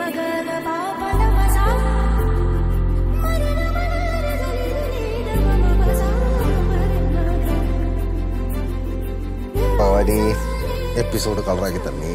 Bhavani episode കളറാക്കി തന്നെ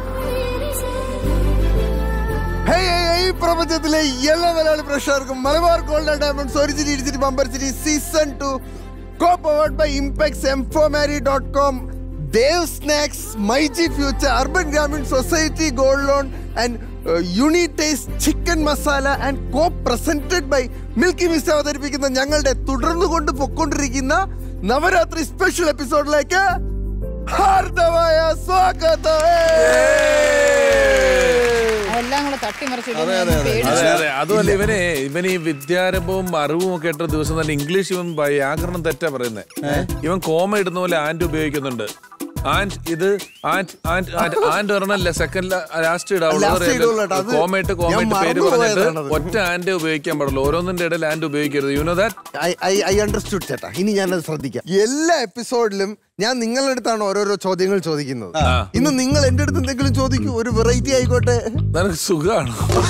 hey, hey, hey, ഈ പ്രപഞ്ചത്തിലെ എല്ലാ മലയാളി പ്രേക്ഷകർക്കും മലബാർ ഗോൾഡ് ഡയമണ്ട്സ് ഒരിച്ചിരി ഇടിച്ചിരി ബമ്പർ ചിരി season two co powered by Impex എംഫോമാരി dot com Dev snacks myG future urban Grameen society gold loan and യുണിറ്റേസ് chicken masala and co presented by Milky Mist അവതരിപ്പിക്കുന്ന ഞങ്ങളുടെ തുടർന്നു കൊണ്ട് പൊക്കൊണ്ടിരിക്കുന്ന നവരാത്രി സ്പെഷ്യൽ എപ്പിസോഡിലേക്ക് ഹാർദമായ സ്വാഗതം എല്ലാം കൂടെ തട്ടിമറിച്ചിട്ട് അതെ, ഞാൻ അതെ, അതെ. പേടിച്ചു. അതെ അതെ അതുമല്ല ഇവനെ ഇവൻ ഈ വിദ്യാരംഭവും അറിവും ഒക്കെ ഇട്ട ദിവസം തന്നെ ഇംഗ്ലീഷ് ഇവൻ വ്യാകരണം തെറ്റാ പറയുന്നത് ഇവൻ കോമ ഇടുന്ന പോലെ ആൻഡ് ഉപയോഗിക്കുന്നുണ്ട് ആൻഡ് ഇത് ആൻഡ് ആൻഡ് ആൻഡ് ആൻഡ് പറഞ്ഞല്ല സെക്കൻഡ് ലാസ്റ്റ് Last ഇടുള്ളൂ കേട്ടോ. അത് കോമയിട്ട് കോമയിട്ട് ഞാൻ പേര് മറന്നു പറഞ്ഞിട്ട് പോയതാണത്. ഒറ്റ ആൻഡ് ഉപയോഗിക്കാൻ പാടുള്ളൂ ഓരോന്നിന്റെ ഇടയിൽ ആൻഡ് ഉപയോഗിക്കരുത് you know that I understood ചേട്ടാ ഇനി ഞാനത് ശ്രദ്ധിക്കാം എല്ലാ എപ്പിസോഡിലും ഞാൻ നിങ്ങളുടെ അടുത്താണ് ഓരോരോ ചോദ്യങ്ങൾ ചോദിക്കുന്നത് ഇന്ന് നിങ്ങൾ എന്റെ അടുത്ത് എന്തെങ്കിലും ചോദിക്കൂ ഒരു വെറൈറ്റി ആയിക്കോട്ടെ നിനക്ക് സുഖമാണ്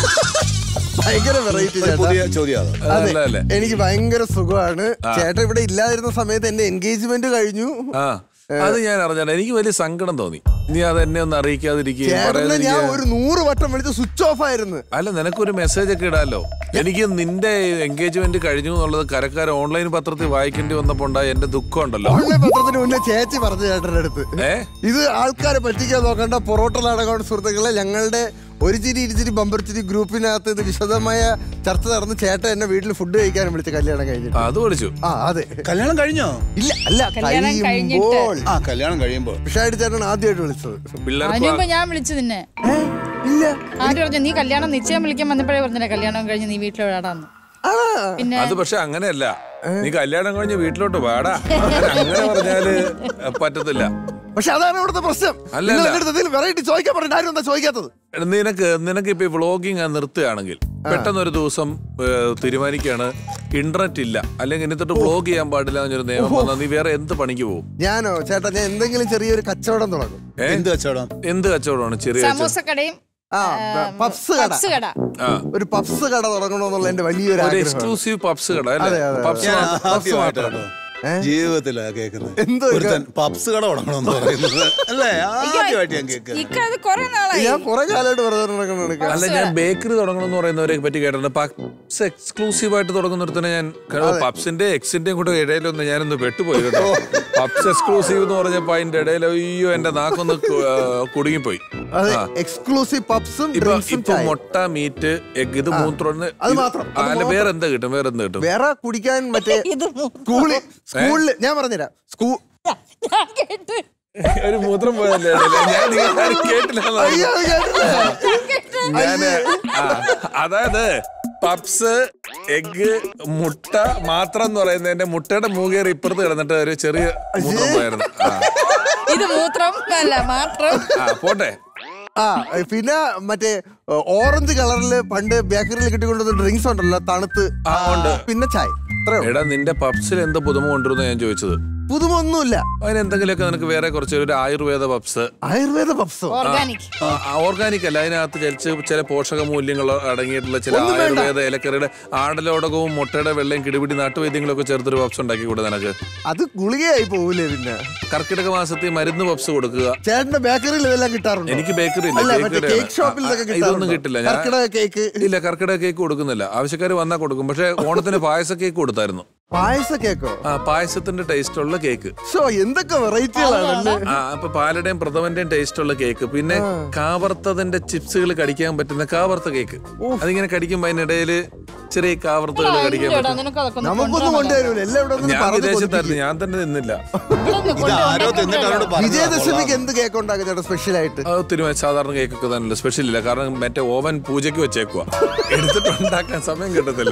ഭയങ്കര വെറൈറ്റി ചേട്ടാ പുതിയ ചോദ്യം അതാ. അതെ അല്ല അല്ലേ എനിക്ക് ഭയങ്കര സുഖമാണ് ചേട്ടൻ ഇവിടെ ഇല്ലാതിരുന്ന സമയത്ത് എന്റെ എൻഗേജ്മെന്റ് കഴിഞ്ഞു ആ അത് ഞാൻ അറിഞ്ഞാൽ എനിക്ക് വലിയ സങ്കടം തോന്നി നീ അത് എന്നെ ഒന്ന് അറിയിക്കാതിരിക്കുകയും ചേട്ടനെ ഞാൻ പറയാതിരിക്കുകയും ഒരു നൂറ് വട്ടം വിളിച്ച് സ്വിച്ച് ഓഫ് ആയിരുന്നു അല്ല നിനക്കൊരു മെസ്സേജ് ഒക്കെ ഇടാലോ എനിക്ക് നിന്റെ എൻഗേജ്മെന്റ് കഴിഞ്ഞു എന്നുള്ളത് കരക്കാർ ഓൺലൈൻ പത്രത്തിൽ വായിക്കേണ്ടി വന്നപ്പോ ഉണ്ടായ എന്റെ ദുഃഖം ഉണ്ടല്ലോ ഓൺലൈൻ പത്രത്തിന് മുന്നേ ചേച്ചി പറഞ്ഞു ചേട്ടന്റെ അടുത്ത് ഏ ഇത് ആൾക്കാരെ പറ്റിക്കാൻ നോക്കണ്ട പൊറോട്ട നാടകമാണ് സുഹൃത്തുക്കളെ ഞങ്ങളുടെ ഒരു ചിരി ഇരുചിരി ബമ്പർ ചിരി ഗ്രൂപ്പിനകത്ത് ഇത് വിശദമായ ചർച്ച നടന്ന് ചേട്ടൻ എന്നെ വീട്ടിൽ ഫുഡ് കഴിക്കാനും വിളിച്ച് കല്യാണം കഴിഞ്ഞിട്ട് ആ, അത് വിളിച്ചു ആ അതെ കല്യാണം കഴിഞ്ഞോ ഇല്ല അല്ല കല്യാണം കഴിഞ്ഞിട്ട്. കഴിയുമ്പോൾ ആ കല്യാണം കഴിയുമ്പോൾ വിഷായിട്ട് ചേട്ടൻ ആദ്യമായിട്ട് വിളിച്ചത് പിള്ളേർക്ക് അതിനുമ്പ് ഞാൻ വിളിച്ചു നിന്നെ ഏ? ഇല്ല ആര് പറഞ്ഞു നീ കല്യാണം നിശ്ചയം വിളിക്കാൻ വന്നപ്പോഴേ പറഞ്ഞില്ലേ കല്യാണം കഴിഞ്ഞ് നീ വീട്ടിലോടാന്ന് ആ പിന്നെ അത് പക്ഷെ അങ്ങനെയല്ല നീ കല്യാണം കഴിഞ്ഞ് വീട്ടിലോട്ട് വാടാ അങ്ങനെ പറഞ്ഞാല് പറ്റത്തില്ല പക്ഷെ അതാണ് ഇവിടുത്തെ പ്രശ്നം അല്ല, നിങ്ങൾ അല്ല. എൻ്റെ അടുത്ത് വെറൈറ്റി ചോദിക്കാൻ പറഞ്ഞിട്ട് ആരും എന്താ ചോദിക്കാത്തത് എടാ, നിനക്ക് നിനക്ക് ഇപ്പൊ വ്ളോഗിങ് നിർത്തുകയാണെങ്കിൽ പെട്ടെന്ന് ഒരു ദിവസം ഏ, തീരുമാനിക്കുകയാണ് ഇന്റർനെറ്റ് ഇല്ല അല്ലെങ്കിൽ എന്നിട്ട് വ്ളോഗ് ചെയ്യാൻ പാടില്ല എന്നൊരു നിയമം വന്നാൽ നീ വേറെ എന്ത് പണിക്ക് പോകും ഞാനോ ചേട്ടാ ഞാൻ എന്തെങ്കിലും ചെറിയൊരു കച്ചവടം തുടങ്ങും ഏ? എന്ത് കച്ചവടം എന്ത് കച്ചവടമാണ് ചെറിയ കച്ചവടം? സമൂസ കടയും ആ പപ്സ് കട പപ്സ് കട ആ ഒരു പപ്സ് കട തുടങ്ങണമെന്നുള്ള എന്റെ വലിയൊരു ഒരു ആഗ്രഹം എക്സ്ക്ലൂസീവ് പബ്സ് കട അതെ, അല്ലേ അതെ, പബ്സ് ഞാൻ മാത്രം. ആദ്യമായിട്ടാണ് ജീവിതത്തിലാ കേൾക്കുന്നത് എന്തോ ഒരുത്തൻ പപ്സ് കട തുടങ്ങണമെന്ന് പറയുന്നത് അല്ലേ ആദ്യമായിട്ട് ഞാൻ കേൾക്കുക ഇക്കത് കൊറേ നാളായി ഞാൻ കുറെ കാലമായിട്ട് പറഞ്ഞു അല്ല ഞാൻ ബേക്കറി തുടങ്ങണം എന്ന് പറയുന്നവരെ പറ്റി കേട്ടിട്ടുണ്ട് പബ്സ് എക്സ്ക്ലൂസീവ് ആയിട്ട് തുടങ്ങുന്നിടത്തന്നെ ഞാൻ പബ്സിന്റെ എക്സിന്റെയും കൂടെ ഇടയിലൊന്ന് ഞാനൊന്ന് പെട്ടുപോയി കേട്ടോ പബ്സ് എക്സ്ക്ലൂസീവ് എന്ന് പറഞ്ഞപ്പോ അതിന്റെ ഇടയിൽ അയ്യോ എന്റെ നാക്കൊന്ന് കു- ആ, കുടുങ്ങിപ്പോയി അതെ ആ. എക്സ്ക്ലൂസീവ് പപ്സും ഇപ്പൊ ഡ്രിങ്ക്സും ഇപ്പൊ ചായ മുട്ട മീറ്റ് എഗ് ഇത് മൂത്രം അത് മാത്രം, അത് അല്ല വേറെ എന്താ കിട്ടും വേറെ എന്താ കിട്ടും വേറെ കുടിക്കാൻ മറ്റേ ഇത് സ്കൂളിൽ സ്കൂളിൽ ഞാൻ പറഞ്ഞുതരാം സ്കൂൾ ഞാൻ കേട്ട് ഒരു മൂത്രം പോയല്ലേ ഇടയില്? ഞാൻ നിങ്ങൾ ആരും കേട്ടില്ല അയ്യോ കേട്ടില്ല. ഞാന് ആ, അതായത് പപ്സ് എഗ് മുട്ട മാത്രം എന്ന് പറയുന്നതിന്റെ മുട്ടയുടെ മൂകേറി ഇപ്പുറത്ത് കിടന്നിട്ട് ഒരു ചെറിയ മൂത്രം പോയായിരുന്നു ആ, ഇത് മൂത്രം അല്ല മാത്രം ആ പോട്ടെ ആ പിന്നെ മറ്റേ ഓറഞ്ച് കളറില് പണ്ട് ബേക്കറിയിൽ കിട്ടിക്കൊണ്ടുവന്ന ഡ്രിങ്ക്സ് ഉണ്ടല്ലോ തണുത്ത് ആ, ഉണ്ട്. പിന്നെ ചായ ഇത്രേ ഉള്ളൂ. എടാ നിന്റെ പപ്സിൽ എന്ത് പുതുമ കൊണ്ടുവരുന്ന ഞാൻ ചോദിച്ചത് പുതുമ ഒന്നുമില്ല അതിന് എന്തെങ്കിലുമൊക്കെ നിനക്ക് വേറെ കുറച്ച് ഒരു ആയുർവേദ പപ്സ് ആയുർവേദ പപ്സോ ഓർഗാനിക് ഓർഗാനിക് അല്ല അതിനകത്ത് ചലിച്ച് ചില പോഷക മൂല്യങ്ങൾ അടങ്ങിയിട്ടുള്ള ചില ഒന്നും വേണ്ട. ആയുർവേദ ഇലക്കറിയുടെ ആടലോടകവും മുട്ടയുടെ വെള്ളയും കിടിപിടി നാട്ടുവൈദ്യങ്ങളൊക്കെ ചേർത്തൊരു പപ്സ് ഉണ്ടാക്കി കൂടെ നിനക്ക് അത് ഗുളികയായി പോകൂലേ പിന്നെ കർക്കിടക മാസത്തിൽ മരുന്ന് പപ്സ് കൊടുക്കുക ചേട്ടന്റെ ബേക്കറിയിൽ ഇതെല്ലാം കിട്ടാറുണ്ട് എനിക്ക് ബേക്കറി ഇല്ല അല്ല കേക്ക് മറ്റേ കടയാണ്. കേക്ക് ഷോപ്പിൽ ഇതൊക്കെ ആ, ആ, ഇതൊന്നും കിട്ടാറുണ്ടോ? കിട്ടില്ല ഞാൻ കർക്കിടക കേക്ക് ഇല്ല കർക്കിടക കേക്ക് കൊടുക്കുന്നില്ല ആവശ്യക്കാർ വന്നാൽ കൊടുക്കും പക്ഷെ ഓണത്തിന് പായസ കേക്ക് കൊടുത്തായിരുന്നു പായസ കേക്കോ ആ പായസത്തിന്റെ ടേസ്റ്റ് ഉള്ള കേക്ക് ഷോ എന്തൊക്കെ വെറൈറ്റികളാണല്ലേ ആ അപ്പൊ പാലടയും പ്രഥമന്റെയും ടേസ്റ്റ് ഉള്ള കേക്ക് പിന്നെ കാവർത്തതിന്റെ ചിപ്സുകൾ കടിക്കാൻ പറ്റുന്ന കാവർത്ത കേക്ക് അതിങ്ങനെ കടിക്കുമ്പോ അതിനിടയില് ചെറിയ കാവർത്തകൾ കടിക്കാൻ ഇല്ലടാ, പറ്റും നിനക്ക് അതൊക്കെ ഒന്ന് നമുക്കൊന്നും കൊണ്ടുവരാൻ കൊണ്ടുവരൂല എല്ലാം ഇവിടെ ഒന്ന് ഞാൻ പറഞ്ഞു വിദേശത്തായിരുന്നു ഞാൻ തന്നെ നിന്നില്ല ഇവിടുന്ന് ഇത് ആരോ തിന്നിട്ട് അവരോട് പറഞ്ഞു വിജയദശമിക്ക് എന്ത് കേക്ക് ഉണ്ടാക്കും ചേട്ടാ സ്പെഷ്യൽ ആയിട്ട് അത് ഒത്തിരി സാധാരണ കേക്കൊക്കെ തന്നെ സ്പെഷ്യൽ ഇല്ല കാരണം മറ്റേ ഓവൻ പൂജയ്ക്ക് വെച്ചേക്കുക എടുത്തിട്ട് ഉണ്ടാക്കാൻ സമയം കിട്ടത്തില്ല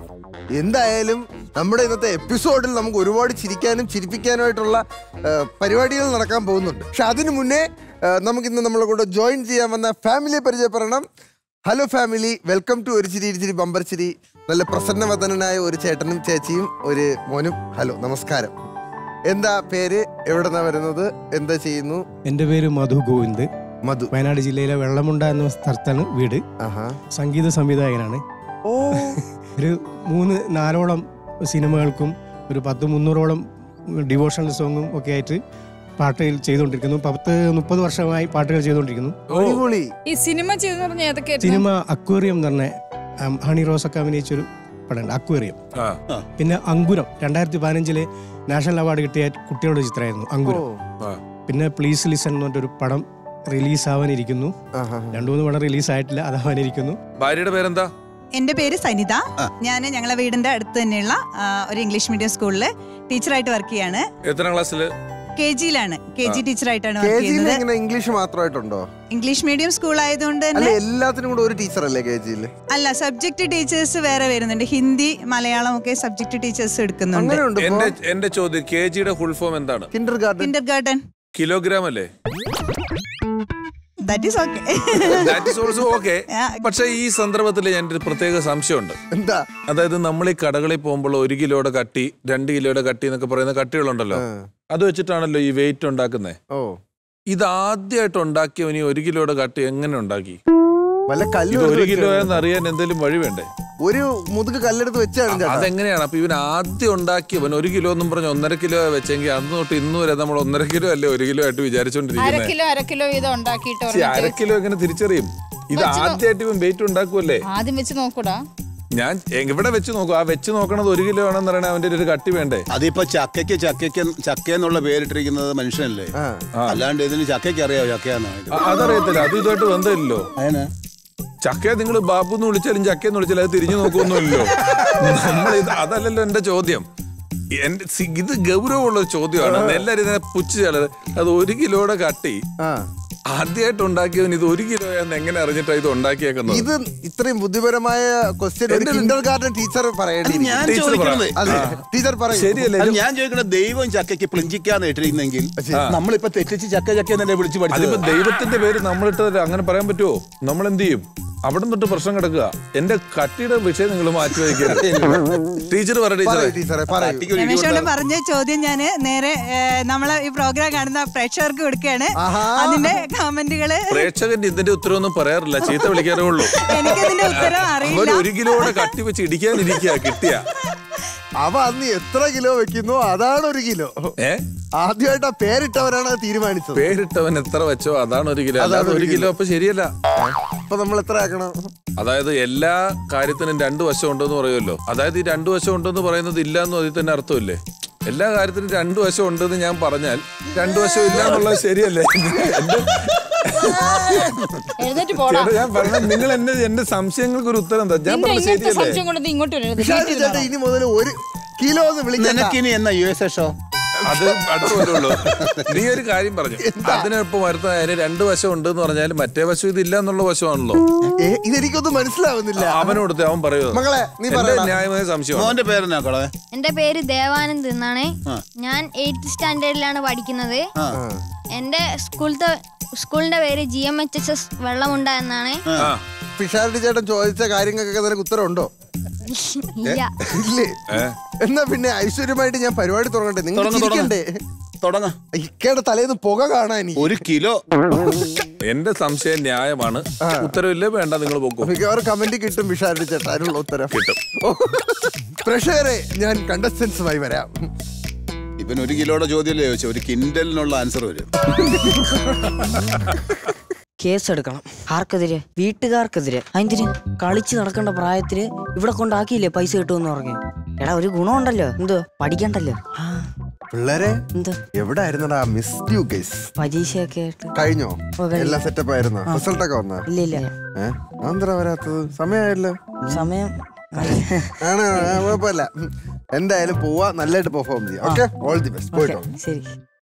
എന്തായാലും നമ്മുടെ ഇന്നത്തെ എപ്പിസോഡിൽ നമുക്ക് ഒരുപാട് ചിരിക്കാനും ചിരിപ്പിക്കാനുമായിട്ടുള്ള ആ, പരിപാടികൾ നടക്കാൻ പോകുന്നുണ്ട് പക്ഷെ അതിനു മുന്നേ ആ, നമുക്കിന്ന് നമ്മളെ കൂടെ ജോയിൻ ചെയ്യാൻ വന്ന ഫാമിലിയെ പരിചയപ്പെടണം ഹലോ ഫാമിലി വെൽക്കം ടു ഒരു ചിരി ഇരുചിരി ബമ്പർ ചിരി നല്ല പ്രസന്നവദനായ ഒരു ചേട്ടനും ചേച്ചിയും ഒരു മോനും ഹലോ നമസ്കാരം എന്താ പേര് എവിടെന്നാ വരുന്നത് എന്താ ചെയ്യുന്നു എൻ്റെ പേര് മധു ഗോവിന്ദ് മധു വയനാട് ജില്ലയിലെ വെള്ളമുണ്ട എന്ന സ്ഥലത്താണ് വീട് ആഹാ സംഗീത സംവിധായകനാണ് ഓ ഒരു മൂന്ന് നാലോളം സിനിമകൾക്കും ഒരു പത്ത് മുന്നൂറോളം ഡിവോഷണൽ സോങ്ങും ഒക്കെ ആയിട്ട് പാട്ടുകൾ ചെയ്തുകൊണ്ടിരിക്കുന്നു പത്ത് മുപ്പത് വർഷമായി പാട്ടുകൾ ചെയ്തുകൊണ്ടിരിക്കുന്നു അടിപൊളി ഈ സിനിമ ചെയ്തെന്ന് പറഞ്ഞാൽ ഏതൊക്കെ സിനിമ അക്വേറിയം എന്ന് പറഞ്ഞ ഉം, ഹണി റോസൊക്കെ അഭിനയിച്ചൊരു പടമുണ്ട് അക്വേറിയം ആ പിന്നെ അങ്കുരം രണ്ടായിരത്തി പതിനഞ്ചില് നാഷണൽ അവാർഡ് കിട്ടിയ കുട്ടികളുടെ ചിത്രമായിരുന്നു ഓ അങ്കുരം ആ പിന്നെ പ്ലീസ് ലിസൺ എന്ന് പറഞ്ഞൊരു പടം റിലീസ് ആവാനിരിക്കുന്നു ആഹാ രണ്ടു മൂന്ന് പടം റിലീസ് ആയിട്ടില്ല അതാവാനിരിക്കുന്നു ഭാര്യയുടെ പേരെന്താ എന്റെ പേര് സനിത ഞാൻ ഞങ്ങളെ വീടിന്റെ അടുത്ത് തന്നെയുള്ള ആ, ഒരു ഇംഗ്ലീഷ് മീഡിയം സ്കൂളിൽ ടീച്ചറായിട്ട് വർക്ക് ചെയ്യാണ് എത്രാം ക്ലാസ്സില് കെ ജിയിലാണ് കെ ജി ടീച്ചറായിട്ടാണ് കെ വർക്ക് ജിയിൽ ചെയ്യുന്നത് എങ്ങനെ ഇംഗ്ലീഷ് മാത്രമായിട്ടുണ്ടോ ഇംഗ്ലീഷ് മീഡിയം സ്കൂൾ ആയതുകൊണ്ട് അല്ല തന്നെ എല്ലാത്തിനും കൂടെ ഒരു ടീച്ചറല്ലേ കെ ജിയിൽ അല്ല സബ്ജക്ട് ടീച്ചേഴ്സ് വേറെ വരുന്നുണ്ട് ഹിന്ദി മലയാളം ഒക്കെ സബ്ജക്ട് ടീച്ചേഴ്സ് എടുക്കുന്നുണ്ട് അങ്ങനെ ഉണ്ട് എന്റെ എന്റെ ചോദ്യം കെ ജിയുടെ ഫുൾ ഫോം എന്താണ് kindergarten kindergarten kilogram അല്ലേ that is okay that is also okay പക്ഷെ ഈ സന്ദർഭത്തിൽ ഞാൻ ഒരു പ്രത്യേക സംശയമുണ്ട് എന്താ അതായത് നമ്മൾ ഈ കടകളിൽ പോകുമ്പോൾ ഒരു കിലോയുടെ കട്ടി രണ്ട് കിലോയുടെ കട്ടി എന്നൊക്കെ പറയുന്ന കട്ടികളുണ്ടല്ലോ അത് വെച്ചിട്ടാണല്ലോ ഈ വെയിറ്റ് ഉണ്ടാക്കുന്നത് ഓ ഇത് ആദ്യമായിട്ട് ഉണ്ടാക്കിയവന് ഈ ഒരു കിലോയുടെ കട്ടി എങ്ങനെ ഉണ്ടാക്കി വല്ല ഇത് കല്ല് ഒരു എടുത്ത് കിലോ വെച്ചാണ്. എന്ന് അറിയാൻ എന്തെങ്കിലും വഴി വേണ്ടേ ഒരു മുതുക് കല്ലെടുത്ത് വെച്ചാണ് ചേട്ടാ അതെങ്ങനെയാണ് അപ്പൊ ഇവൻ ആദ്യം ഉണ്ടാക്കിയവൻ ഒരു കിലോ എന്നും പറഞ്ഞ് ഒന്നര കിലോ വെച്ചെങ്കിൽ അന്ന് തൊട്ട് ഇന്ന് വരെ നമ്മൾ ഒന്നര കിലോ അല്ലേ ഒരു കിലോ ആയിട്ട് അര വിചാരിച്ചോണ്ടിരിക്കുന്നത് കിലോ അര കിലോ വീതം ഉണ്ടാക്കിയിട്ട് പക്ഷേ അര ഒരെണ്ണത്തെ കിലോ എങ്ങനെ തിരിച്ചറിയും ഇത് ആദ്യമായിട്ട് ഇവൻ വെയിറ്റ് ഉണ്ടാക്കുമല്ലേ ആദ്യം വെച്ച് നോക്കൂടാ ഞാൻ എവിടെ വെച്ച് നോക്കും ആ വെച്ച് നോക്കണത് ഒരു കിലോ ആണെന്ന് പറയണേ അവന്റെ ഒരു കട്ടി വേണ്ടേ അതിപ്പോ ചക്കയ്ക്ക് ചക്കയ്ക്ക് ചക്ക എന്നുള്ള പേരിട്ടിരിക്കുന്നത് മനുഷ്യനല്ലേ ആ. അല്ലാണ്ട് ഇതിന് ചക്കയ്ക്ക് അറിയാവോ ചക്കയാന്നോ ഇത്? അ- അതറിയത്തില്ല അത് ഇതുമായിട്ട് ബന്ധമില്ലല്ലോ അതിന് ചക്കയെ നിങ്ങൾ ബാബു എന്ന് വിളിച്ചാലും ചക്കയെന്ന് വിളിച്ചാലും അത് തിരിഞ്ഞു നോക്കൊന്നുമില്ലല്ലോ നമ്മൾ ഇത് അതല്ലല്ലോ എന്റെ ചോദ്യം എന്റെ സി- ഇത് ഗൗരവമുള്ള ഒരു ചോദ്യമാണ് എല്ലാരും ഇതിനെ പുച്ഛ അത് ഒരു കിലോയുടെ കട്ടി ആ ആദ്യമായിട്ട് ഉണ്ടാക്കിയവൻ ഇത് ഒരു കിലോ എന്ന് എങ്ങനെ അറിഞ്ഞിട്ടാ ഇത് ഉണ്ടാക്കിയേക്കുന്നത് ഇത് ഇത്രയും ബുദ്ധിപരമായ ക്വസ്റ്റ്യൻ ഒരു എന്റെ- കിൻഡർ ഗാർഡൻ ടീച്ചർ അത് പറയേണ്ടി ഞാൻ ടീച്ചർ ചോദിക്കണത് അതെ ടീച്ചർ പറയും ശരിയല്ലേ അത് ഞാൻ ചോദിക്കണത് ദൈവം ചക്കയ്ക്ക് പ്ലിഞ്ചിക്കാന്ന് ഇട്ടിരുന്നെങ്കിൽ നമ്മളിപ്പോ തെറ്റിച്ച് ചക്ക ചക്ക എന്നല്ലേ വിളിച്ച് അതിപ്പോ പഠിച്ചത് ദൈവത്തിന്റെ പേര് നമ്മളിട്ടത് അങ്ങനെ പറയാൻ പറ്റുമോ നമ്മൾ എന്ത് ചെയ്യും അവിടെ തൊട്ട് പ്രശ്നം കിടക്കുക എന്റെ കട്ടിയുടെ വിഷയം നിങ്ങൾ മാറ്റി വയ്ക്കരുത് ടീച്ചർ പറ ടീച്ചറെ പറയൂ ടീച്ചറെ പറയൂ ചട്ടിക്ക് ഒരു ഇടി രമേശോട് കൊടുത്താൽ- പറഞ്ഞ ചോദ്യം ഞാൻ നേരെ ഏ, നമ്മളെ ഈ പ്രോഗ്രാം കാണുന്ന പ്രേക്ഷകർക്ക് കൊടുക്കുകയാണ് ആഹാ. അതിന്റെ കമന്റുകള് പ്രേക്ഷകന്റെ ഇതിന്റെ ഉത്തരവൊന്നും പറയാറില്ല ചീത്ത വിളിക്കാറേ ഉള്ളൂ എനിക്കതിന്റെ ഉത്തരം അവൻ അറിയില്ല ഒരു കിലോയുടെ കട്ടി വെച്ച് ഇടിക്കാനിരിക്കുക കിട്ടിയ അവ അന്ന് എത്ര കിലോ വെക്കുന്നു അതാണ് ഒരു കിലോ ഏ ആദ്യമായിട്ട് ആ പേരിട്ടവരാണ് അത് തീരുമാനിച്ചത് പേരിട്ടവൻ എത്ര വെച്ചോ അതാണ് ഒരു കിലോ അതാണ് അല്ലാതെ ഒരു ഒരു കിലോ അപ്പൊ ശരിയല്ല അപ്പൊ നമ്മൾ എത്ര ആക്കണം അതായത് എല്ലാ കാര്യത്തിനും രണ്ടു വശം ഉണ്ടെന്ന് പറയുമല്ലോ അതായത് ഈ രണ്ടു വശം ഉണ്ടെന്ന് പറയുന്നത് ഇല്ല എന്ന് അതിൽ തന്നെ അർത്ഥമില്ലേ എല്ലാ കാര്യത്തിനും രണ്ടു വശം ഉണ്ടെന്ന് ഞാൻ പറഞ്ഞാൽ രണ്ടു വശം ഇല്ല എന്നുള്ളത് ശരിയല്ലേ എന്റെ- എഴുന്നേറ്റ് പോടാ ചേട്ടാ, ഞാൻ പറഞ്ഞ നിങ്ങൾ എന്നെ എന്റെ സംശയങ്ങൾക്ക് ഒരു ഉത്തരം എന്താ ഞാൻ നിന്റെ പറഞ്ഞ ഇങ്ങനത്തെ ശരിയല്ലേ സംശയം കൊണ്ട് നീ ഇങ്ങോട്ട് വരരുത് വിശാഖ വീട്ടിൽ ചേട്ടാ ഇരുന്നോ. ഇനി മുതൽ ഒരു കിലോ എന്ന് വിളിക്കണ്ട നിനക്കിനി എന്നാ യു എസ് എ ഷോ അത് അടുത്ത കൊല്ലമുള്ളൂ നീ ഒരു കാര്യം പറഞ്ഞു അതിനൊപ്പം വരുത്ത അതിന് രണ്ട് വശം ഉണ്ട് എന്ന് പറഞ്ഞാൽ മറ്റേ വശം ഇതില്ല എന്നുള്ള വശമാണല്ലോ ഏ, ഇതെനിക്കൊന്നും മനസ്സിലാവുന്നില്ല അവനോടുത്ത് അവൻ പറയുമോ മകളെ, നീ എന്റെ പറയടാ. ന്യായമായ സംശയമാണ് മോന്റെ പേരെന്നാ കളെ എൻ്റെ പേര് ദേവാനന്ദ് എന്നാണ് ആ. ഞാൻ എയ്ത്ത് സ്റ്റാൻഡേർഡിലാണ് പഠിക്കുന്നത് ആ എൻ്റെ സ്കൂളത്തെ സ്കൂളിന്റെ പേര് G M H S S Vellamunda എന്നാണ് ആ പിഷാരടി ചേട്ടൻ ചോദിച്ച കാര്യങ്ങൾക്കൊക്കെ നിനക്ക് ഉത്തരവുണ്ടോ ഇല്ല ഇല്ലേ ഏ? എന്നാ പിന്നെ ഐശ്വര്യമായിട്ട് ഞാൻ പരിപാടി തുടങ്ങട്ടെ നിങ്ങൾ തുടങ്ങ്, തുടങ്ങ്. ചിരിക്കണ്ടേ തുടങ്ങ ഇക്കയുടെ തലേന്ന് പുക കാണാൻ എനിക്ക് ഒരു കിലോ എന്റെ സംശയം ന്യായമാണ് ഉത്തരവില്ലേ വേണ്ട നിങ്ങൾ പോക്കോ മിക്കവാറും കമന്റ് കിട്ടും വിഷാരടി ചേട്ടാ അതിനുള്ള ഉത്തരം കിട്ടും. ഓ, പ്രേക്ഷകരെ ഞാൻ കണ്ടസ്റ്റൻസുമായി വരാം ഇവൻ ഒരു കിലോയുടെ ചോദ്യമല്ലേ ചോദിച്ചു ഒരു കിൻഡലിനുള്ള ആൻസർ വരും കേസെടുക്കണം ആർക്കെതിരെ വീട്ടുകാർക്കെതിരെ അതിന് കളിച്ച് നടക്കേണ്ട പ്രായത്തില് ഇവിടെ കൊണ്ടാക്കിയില്ലേ പൈസ കിട്ടുമെന്ന് പറഞ്ഞു എടാ ഒരു ഗുണമുണ്ടല്ലോ എന്തോ പഠിക്കണ്ടല്ലോ ആ പിള്ളേരെ എന്തോ എവിടെ ആയിരുന്നടാ മിസ് യു കേസ് പരീക്ഷയൊക്കെ ആയിട്ട് കഴിഞ്ഞോ ഓ, കഴിഞ്ഞു. എല്ലാം സെറ്റപ്പ് ആയിരുന്നോ റിസൾട്ട് ഒക്കെ വന്നാ ഇല്ല ഇല്ല ഏഹ് അതെന്താ വരാത്തത് സമയമായല്ലോ സമയം ആണ് ആ, കുഴപ്പമില്ല ഉം. എന്തായാലും പോവാ നല്ലതായിട്ട് പെർഫോം ചെയ്യാം ഓക്കെ ഓൾ ദി ബെസ്റ്റ് പോയിട്ടോ ശരി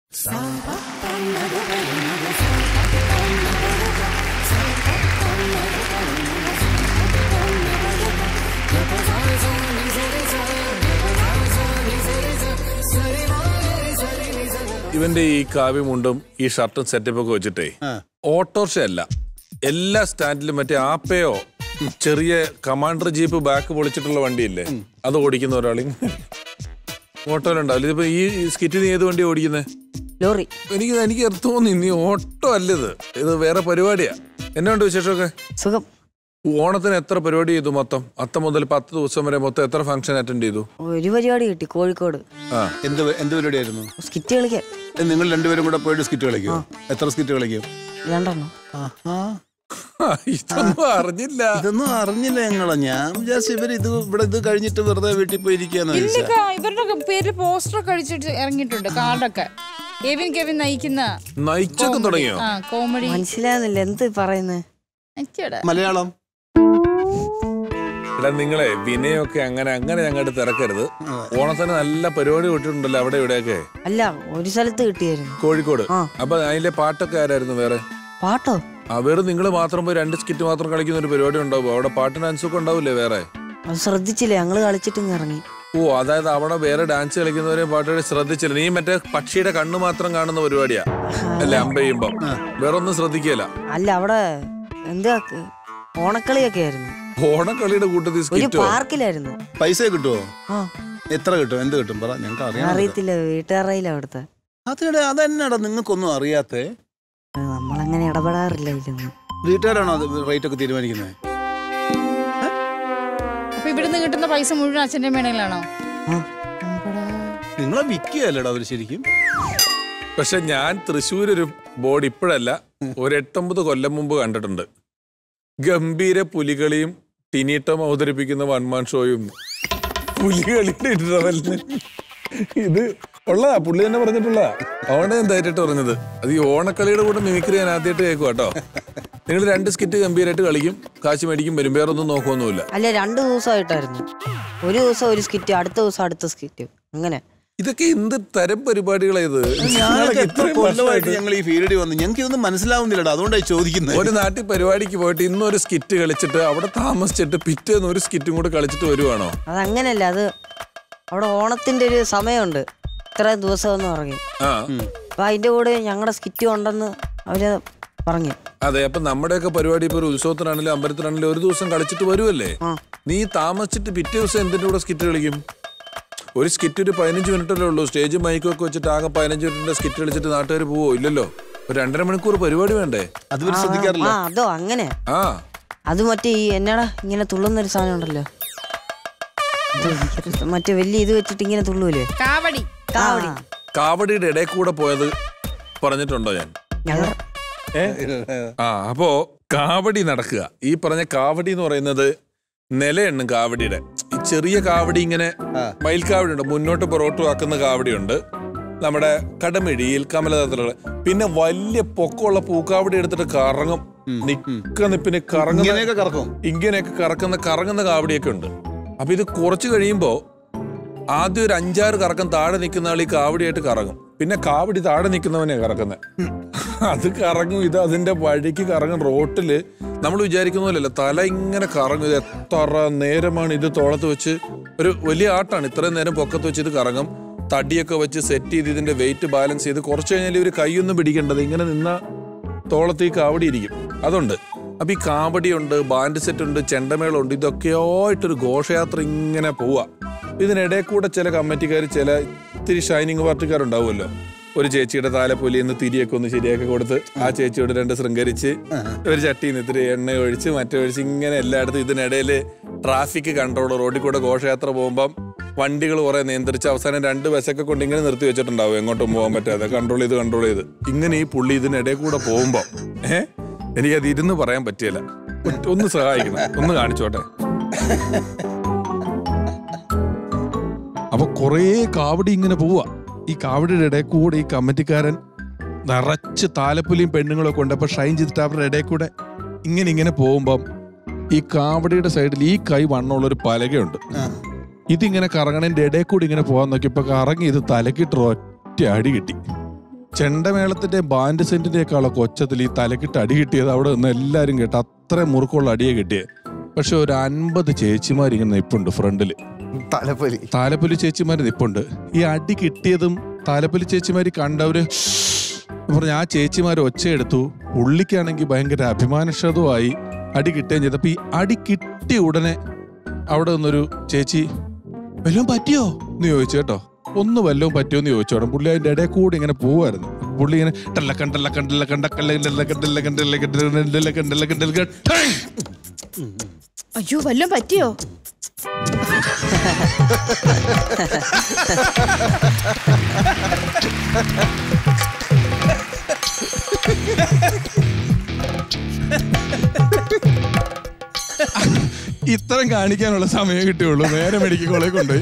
ഇവന്റെ ഈ കാവ്യമുണ്ടും ഈ ഷർട്ടും സെറ്റപ്പ് ഒക്കെ വെച്ചിട്ടേ ഓട്ടോറിക്ഷ അല്ല എല്ലാ സ്റ്റാൻഡിലും മറ്റേ ആപ്പയോ ചെറിയ കമാൻഡർ ജീപ്പ് ബാക്ക് പൊളിച്ചിട്ടുള്ള വണ്ടിയില്ലേ അത് ഓടിക്കുന്ന ഒരാൾ ഓട്ടോയിലുണ്ടാവില്ല ഇതിപ്പോ ഈ സ്കിറ്റിൽ നീ ഏത് വണ്ടി ഓടിക്കുന്നത് ലോറി എനിക്ക് എനിക്ക് തോന്നി നീ ഓട്ടോ അല്ല ഇത് ഇത് വേറെ പരിപാടിയാ എന്നുണ്ട് വിശേഷമൊക്കെ സുഖം ഓണത്തിന് എത്ര പരിപാടി ചെയ്തു മൊത്തം അത്തം മുതൽ പത്ത് ദിവസം വരെ മൊത്തം എത്ര ഫംഗ്ഷൻ അറ്റൻഡ് ചെയ്തു ഒരു പരിപാടി കിട്ടി കോഴിക്കോട് ആ എന്ത് എന്ത് പരിപാടിയായിരുന്നു സ്കിറ്റ് കളിക്കാൻ ഏ, നിങ്ങൾ രണ്ടുപേരും കൂടെ പോയിട്ട് സ്കിറ്റ് കളിക്കും എത്ര സ്കിറ്റ് കളിക്കും രണ്ടെണ്ണം ഇതൊന്നും അറിഞ്ഞില്ല ഇതൊന്നും അറിഞ്ഞില്ല ഞങ്ങളെ ഞാൻ വിചാരിച്ചു ഇവർ ഇത് ഇവിടെ ഇത് കഴിഞ്ഞിട്ട് വെറുതെ വീട്ടിൽ പോയി ഇരിക്കാന്ന് വിചാരിച്ചേ. ഇല്ലക്ക ഇവരുടെ പേരിൽ പോസ്റ്ററൊക്കെ അടിച്ചിട്ട് ഇറങ്ങിയിട്ടുണ്ട് കാർഡൊക്കെ കെവിൻ കെവിൻ നയിക്കുന്ന നയിച്ചൊക്കെ തുടങ്ങിയോ ആ കോമഡി മനസ്സിലാകുന്നില്ല എന്ത് പറയുന്നത് നയിച്ചടാ മലയാളം എടാ നിങ്ങളെ വിനയൊക്കെ അങ്ങനെ അങ്ങനെ ഞങ്ങോട്ട് തിരക്കരുത് ഓണത്തിന് നല്ല പരിപാടി വിട്ടിട്ടുണ്ടല്ലോ അവിടെ ഇവിടെയൊക്കെ അല്ല ഒരു സ്ഥലത്ത് കിട്ടിയായിരുന്നു കോഴിക്കോട് ആ. അപ്പൊ അതിലെ പാട്ടൊക്കെ ആരായിരുന്നു വേറെ പാട്ടോ ആ വെറും നിങ്ങൾ മാത്രം പോയി രണ്ട് സ്കിറ്റ് മാത്രം കളിക്കുന്ന ഒരു പരിപാടി ഉണ്ടാവും അവിടെ പാട്ട് ഡാൻസ് ഒക്കെ ഉണ്ടാവില്ലേ വേറെ അത് ശ്രദ്ധിച്ചില്ല ഞങ്ങള് കളിച്ചിട്ട് ഇങ്ങ് ഇറങ്ങി ഓ അതായത് അവിടെ വേറെ ഡാൻസ് കളിക്കുന്നവരെ പാട്ടുകൾ ശ്രദ്ധിച്ചില്ല നീ മറ്റേ പക്ഷിയുടെ കണ്ണ് മാത്രം കാണുന്ന പരിപാടിയാ അല്ലേ അമ്പെയ്യുമ്പം വേറെ ഒന്നും ശ്രദ്ധിക്കല അല്ല അവിടെ എന്താ ഓണക്കളിയൊക്കെ ആയിരുന്നു ഓണക്കളിയുടെ കൂട്ടത്തിൽ ഒരു സ്കിറ്റോ പാർക്കിലായിരുന്നു പൈസ കിട്ടുമോ ആ എത്ര കിട്ടും എന്ത് കിട്ടും പറ ഞങ്ങൾക്ക് അറിയാം അറിയത്തില്ല വീട്ടുകാരായില്ല അവിടുത്തെ അതെടാ അതെന്നാടാ നിങ്ങൾക്കൊന്നും അറിയാത്തേ ആ, നമ്മളങ്ങനെ ഇടപെടാറില്ല ഇതൊന്നും വീട്ടുകാരാണോ അത് റേറ്റ് ഒക്കെ തീരുമാനിക്കുന്നത് അപ്പൊ ഇവിടുന്ന് കിട്ടുന്ന പൈസ മുഴുവൻ അച്ഛന്റെ മേടയിലാണോ ആ നിങ്ങളെ വിൽക്കുകയല്ലടാ അവര് ശരിക്കും പക്ഷെ ഞാൻ തൃശ്ശൂർ ഒരു ബോർഡ് ഇപ്പോഴല്ല ഒരു എട്ടൊമ്പത് കൊല്ലം മുമ്പ് കണ്ടിട്ടുണ്ട് ഗംഭീര പുലികളിയും ടിനീട്ടം അവതരിപ്പിക്കുന്ന വൺമാൻ ഷോയും പുലികളിയുടെ ഇന്റർവെല്ലിന് ഇത് ഉള്ളതാ പുള്ളി തന്നെ പറഞ്ഞിട്ടുള്ള അവിടെ ഞാൻ ധൈര്യമായിട്ട് പറഞ്ഞത് അത് ഈ ഓണക്കളിയുടെ കൂടെ മിമിക്രി ഞാൻ ആദ്യമായിട്ട് കേൾക്കും കേട്ടോ നിങ്ങൾ രണ്ട് സ്കിറ്റ് ഗംഭീരമായിട്ട് കളിക്കും കാശ് മേടിക്കും വരും വേറെ ഒന്നും നോക്കുമൊന്നുമില്ല അല്ല രണ്ടു ദിവസമായിട്ടായിരുന്നു ഒരു ദിവസം ഒരു സ്കിറ്റ് അടുത്ത ദിവസം അടുത്ത സ്കിറ്റ് അങ്ങനെ ഇതൊക്കെ എന്ത് തരം പരിപാടികളാ ഇത് ഞാനൊക്കെ എത്ര ഇത്രയും കൊല്ലമായിട്ട് വർഷമായിട്ട് ഞങ്ങൾ ഈ ഫീൽഡിൽ വന്ന് ഞങ്ങൾക്ക് ഇതൊന്നും മനസ്സിലാവുന്നില്ലടാ അതുകൊണ്ടായി ചോദിക്കുന്നത് ഒരു നാട്ടിൽ പരിപാടിക്ക് പോയിട്ട് ഇന്നൊരു സ്കിറ്റ് കളിച്ചിട്ട് അവിടെ താമസിച്ചിട്ട് പിറ്റേന്ന് ഒരു സ്കിറ്റും കൂടെ കളിച്ചിട്ട് വരുവാണോ അതങ്ങനല്ല അത് അവിടെ ഓണത്തിന്റെ ഒരു സമയമുണ്ട് ഇത്ര ദിവസം എന്ന് പറഞ്ഞു ആ അപ്പൊ അതിന്റെ കൂടെ ഞങ്ങളുടെ സ്കിറ്റ് ഉണ്ടെന്ന് അവര് പറഞ്ഞു അതെ അപ്പൊ നമ്മുടെയൊക്കെ പരിപാടി ഇപ്പൊ ഒരു ഉത്സവത്തിനാണെങ്കിലും അമ്പലത്തിനാണെങ്കിലും ഒരു ദിവസം കളിച്ചിട്ട് വരുമല്ലേ ആ. നീ താമസിച്ചിട്ട് പിറ്റേ ദിവസം എന്തിന്റെ കൂടെ സ്കിറ്റ് കളിക്കും ഒരു സ്കിറ്റ് ഒരു പതിനഞ്ച് മിനിറ്റല്ലേ ഉള്ളൂ സ്റ്റേജ് മൈക്കും ഒക്കെ വെച്ചിട്ട് ആകെ പതിനഞ്ച് മിനിറ്റിന്റെ സ്കിറ്റ് കളിച്ചിട്ട് നാട്ടുകാർ പോവോ ഇല്ലല്ലോ ഒരു രണ്ടര മണിക്കൂർ പരിപാടി വേണ്ടേ അത് ഇവര് ശ്രദ്ധിക്കാറില്ല ആ അതോ അങ്ങനെ ആ അത് മറ്റേ ഈ എന്നാടാ ഇങ്ങനെ തുള്ളുന്നൊരു സാധനം ഉണ്ടല്ലോ ഇത് എനിക്കറിയത്തില്ല. മറ്റേ വലിയ ഇത് വെച്ചിട്ട് ഇങ്ങനെ തുള്ളൂലേ കാവടി കാവടി കാവടിയുടെ ഇടയിൽ കൂടെ പോയത് പറഞ്ഞിട്ടുണ്ടോ ഞാൻ ഞങ്ങൾ ആ അപ്പോ കാവടി നടക്കുക ഈ പറഞ്ഞ കാവടി എന്ന് പറയുന്നത് നിലയെണ്ണും കാവടിയുടെ ഈ ചെറിയ കാവടി ഇങ്ങനെ മയിൽക്കാവടി ഉണ്ട് മുന്നോട്ട് പുറകോട്ടും ആക്കുന്ന കാവടിയുണ്ട് നമ്മുടെ കടമിഴിയിൽ കമലതത്തിലുള്ള പിന്നെ വലിയ പൊക്കമുള്ള പൂക്കാവടി എടുത്തിട്ട് കറങ്ങും നിക്ക നിപ്പിന് കറങ്ങുന്ന ഇങ്ങനെയൊക്കെ കറക്കും ഇങ്ങനെയൊക്കെ കറക്കുന്ന കറങ്ങുന്ന കാവടിയൊക്കെ ഉണ്ട് അപ്പൊ ഇത് കുറച്ച് കഴിയുമ്പോ ആദ്യം ഒരു അഞ്ചാറ് കറക്കം താഴെ നിൽക്കുന്ന ആൾ ഈ കാവടിയായിട്ട് കറങ്ങും പിന്നെ കാവടി താഴെ നിൽക്കുന്നവനെ കറക്കുന്നത് അത് കറങ്ങും ഇത് അതിന്റെ വഴിക്ക് കറങ്ങും റോട്ടില് നമ്മൾ വിചാരിക്കുന്ന പോലെയല്ല തല ഇങ്ങനെ കറങ്ങും ഇത് എത്ര നേരമാണ് ഇത് തോളത്ത് വെച്ച് ഒരു വലിയ ആട്ടാണ് ഇത്രയും നേരം പൊക്കത്ത് വെച്ച് ഇത് കറങ്ങും തടിയൊക്കെ വെച്ച് സെറ്റ് ചെയ്ത് ഇതിന്റെ വെയിറ്റ് ബാലൻസ് ചെയ്ത് കുറച്ച് കഴിഞ്ഞാൽ ഇവർ കൈയൊന്നും പിടിക്കേണ്ടത് ഇങ്ങനെ നിന്ന തോളത്ത് ഈ കാവടി ഇരിക്കും അതുണ്ട് അപ്പൊ ഈ കാവടിയുണ്ട് ബാൻഡ് സെറ്റ് ഉണ്ട് ചെണ്ടമേളമുണ്ട് ഇതൊക്കെയായിട്ടൊരു ഘോഷയാത്ര ഇങ്ങനെ പോവാ ഇതിനിടയിൽ കൂടെ ചില കമ്മിറ്റിക്കാർ ചില ഇത്തിരി ഷൈനിങ് പാർട്ടിക്കാരുണ്ടാവുമല്ലോ ഒരു ചേച്ചിയുടെ താലപ്പൊലിയിൽ നിന്ന് തിരിയൊക്കെ ഒന്ന് ശരിയാക്കി കൊടുത്ത് ആ ചേച്ചിയോട് രണ്ട് ശൃംഗരിച്ച് ഒരു ചട്ടിയിൽ നിന്ന് ഇത്തിരി എണ്ണ ഒഴിച്ച് മറ്റേ ഒഴിച്ച് ഇങ്ങനെ എല്ലായിടത്തും ഇതിനിടയിൽ ട്രാഫിക് കൺട്രോൾ റോഡിൽ കൂടെ ഘോഷയാത്ര പോകുമ്പം വണ്ടികൾ കുറെ നിയന്ത്രിച്ച് അവസാനം രണ്ട് ബസ്സൊക്കെ കൊണ്ട് ഇങ്ങനെ നിർത്തി വെച്ചിട്ടുണ്ടാവും എങ്ങോട്ടും പോകാൻ പറ്റാതെ കൺട്രോൾ ചെയ്ത് കൺട്രോൾ ചെയ്ത് ഇങ്ങനെ ഈ പുള്ളി ഇതിനിടയിൽ കൂടെ പോകുമ്പോ ഏഹ് എനിക്കത് ഇരുന്ന് പറയാൻ പറ്റിയല്ല ഒറ്റ- ഒന്ന് സഹായിക്കണം ഒന്ന് കാണിച്ചോട്ടെ അപ്പൊ കുറേ കാവടി ഇങ്ങനെ പോവാ ഈ കാവടിയുടെ ഇടയിൽ കൂടെ ഈ കമ്മിറ്റിക്കാരൻ നിറച്ച് താലപ്പൊലിയും പെണ്ണുങ്ങളൊക്കെ ഉണ്ട് അപ്പൊ ഷൈൻ ചെയ്തിട്ട് അവരുടെ ഇടയിൽ കൂടെ ഇങ്ങനെ ഇങ്ങനെ പോകുമ്പം ഈ കാവടിയുടെ സൈഡിൽ ഈ കൈ വണ്ണമുള്ള ഒരു പലകയുണ്ട് ഇതിങ്ങനെ കറങ്ങണതിന്റെ ഇടയിൽ കൂടി ഇങ്ങനെ പോകാൻ നോക്കിയപ്പോ കറങ്ങി ഇത് തലക്കിട്ട് ഒറ്റ അടി കിട്ടി ചെണ്ടമേളത്തിന്റെ ബാൻഡ് സെന്റിന്റെയൊക്കെയുള്ള ഒച്ചത്തിൽ ഈ തലക്കിട്ട് അടി കിട്ടിയത് അവിടെ നിന്ന് എല്ലാരും കേട്ട് അത്ര മുറുക്കമുള്ള അടിയെ കിട്ടിയേ പക്ഷെ ഒരു അൻപത് ചേച്ചിമാർ ഇങ്ങനെ നിപ്പുണ്ട് ഫ്രണ്ടില് തലപ്പൊലി താലപ്പൊലി ചേച്ചിമാര് നിപ്പുണ്ട് ഈ അടി കിട്ടിയതും താലപ്പൊലി ചേച്ചിമാര് കണ്ടവര് പറഞ്ഞ ആ ചേച്ചിമാര് ഒച്ചയെടുത്തു പുള്ളിക്കാണെങ്കിൽ ഭയങ്കര അഭിമാനക്ഷതമായി അടി കിട്ടുകയും ചെയ്തു അപ്പൊ ഈ അടി കിട്ടിയ ഉടനെ അവിടെ നിന്നൊരു ചേച്ചി വല്ലതും പറ്റിയോ എന്ന് ചോദിച്ചു കേട്ടോ ഒന്ന് വല്ലതും പറ്റുമെന്ന് ചോദിച്ചോടെ പുള്ളി അതിന്റെ ഇടയിൽ കൂടി ഇങ്ങനെ പോവായിരുന്നു പുള്ളി ഇങ്ങനെ ടല്ല കണ്ടല്ല കണ്ടല്ല കണ്ട കല്ല കണ്ടല്ല കണ്ടല്ല കണ്ടല്ല കണ്ടല്ല കണ്ടല്ല കണ്ടല്ല കണ്ടല്ല അയ്യോ വല്ലതും പറ്റിയോ ഇത്രയും കാണിക്കാനുള്ള സമയം കിട്ടിയുള്ളൂ നേരെ മെഡിക്കൽ കോളേജ് കൊണ്ടുപോയി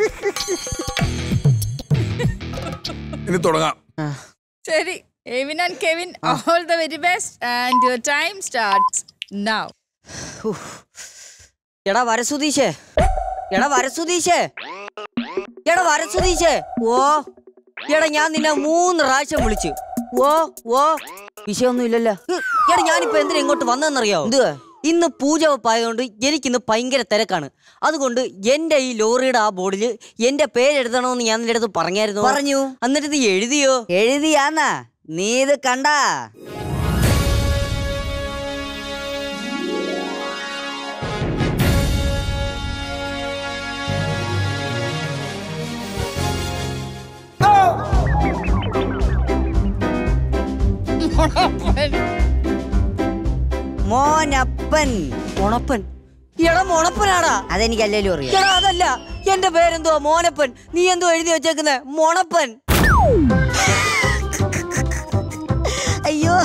ഇനി തുടങ്ങാം ശരി Evin and Kevin all the very best and your time starts now എടാ വരസുതീശേ എടാ വരസുതീശേ എടാ വരസുതീശേ ഓ എടാ ഞാൻ നിന്നെ മൂന്ന് പ്രാവശ്യം വിളിച്ചു ഓ ഓ വിഷയമൊന്നും ഇല്ലല്ലോ ഹ്, എടാ ഞാനിപ്പോ എന്തിനാ ഇങ്ങോട്ട് വന്നതെന്നറിയോ എന്തുവാ ഇന്ന് പൂജ വെപ്പായതുകൊണ്ട് എനിക്കിന്ന് ഭയങ്കര തിരക്കാണ് അതുകൊണ്ട് എന്റെ ഈ ലോറിയുടെ ആ ബോർഡിൽ എന്റെ പേര് എഴുതണമെന്ന് ഞാൻ നിന്റെ അടുത്ത് പറഞ്ഞായിരുന്നു പറഞ്ഞു എന്നിട്ട് നീ എഴുതിയോ എഴുതിയാന്നാ നീ ഇത് കണ്ടാ മോനപ്പൻ മോണപ്പൻ എടാ മോണപ്പനാടാ അതെനിക്കല്ലേലും അറിയാം എടാ അതല്ല എന്റെ പേരെന്തുവാ മോനപ്പൻ നീ എന്തോ എഴുതി വെച്ചേക്കുന്നേ മോണപ്പൻ അയ്യോ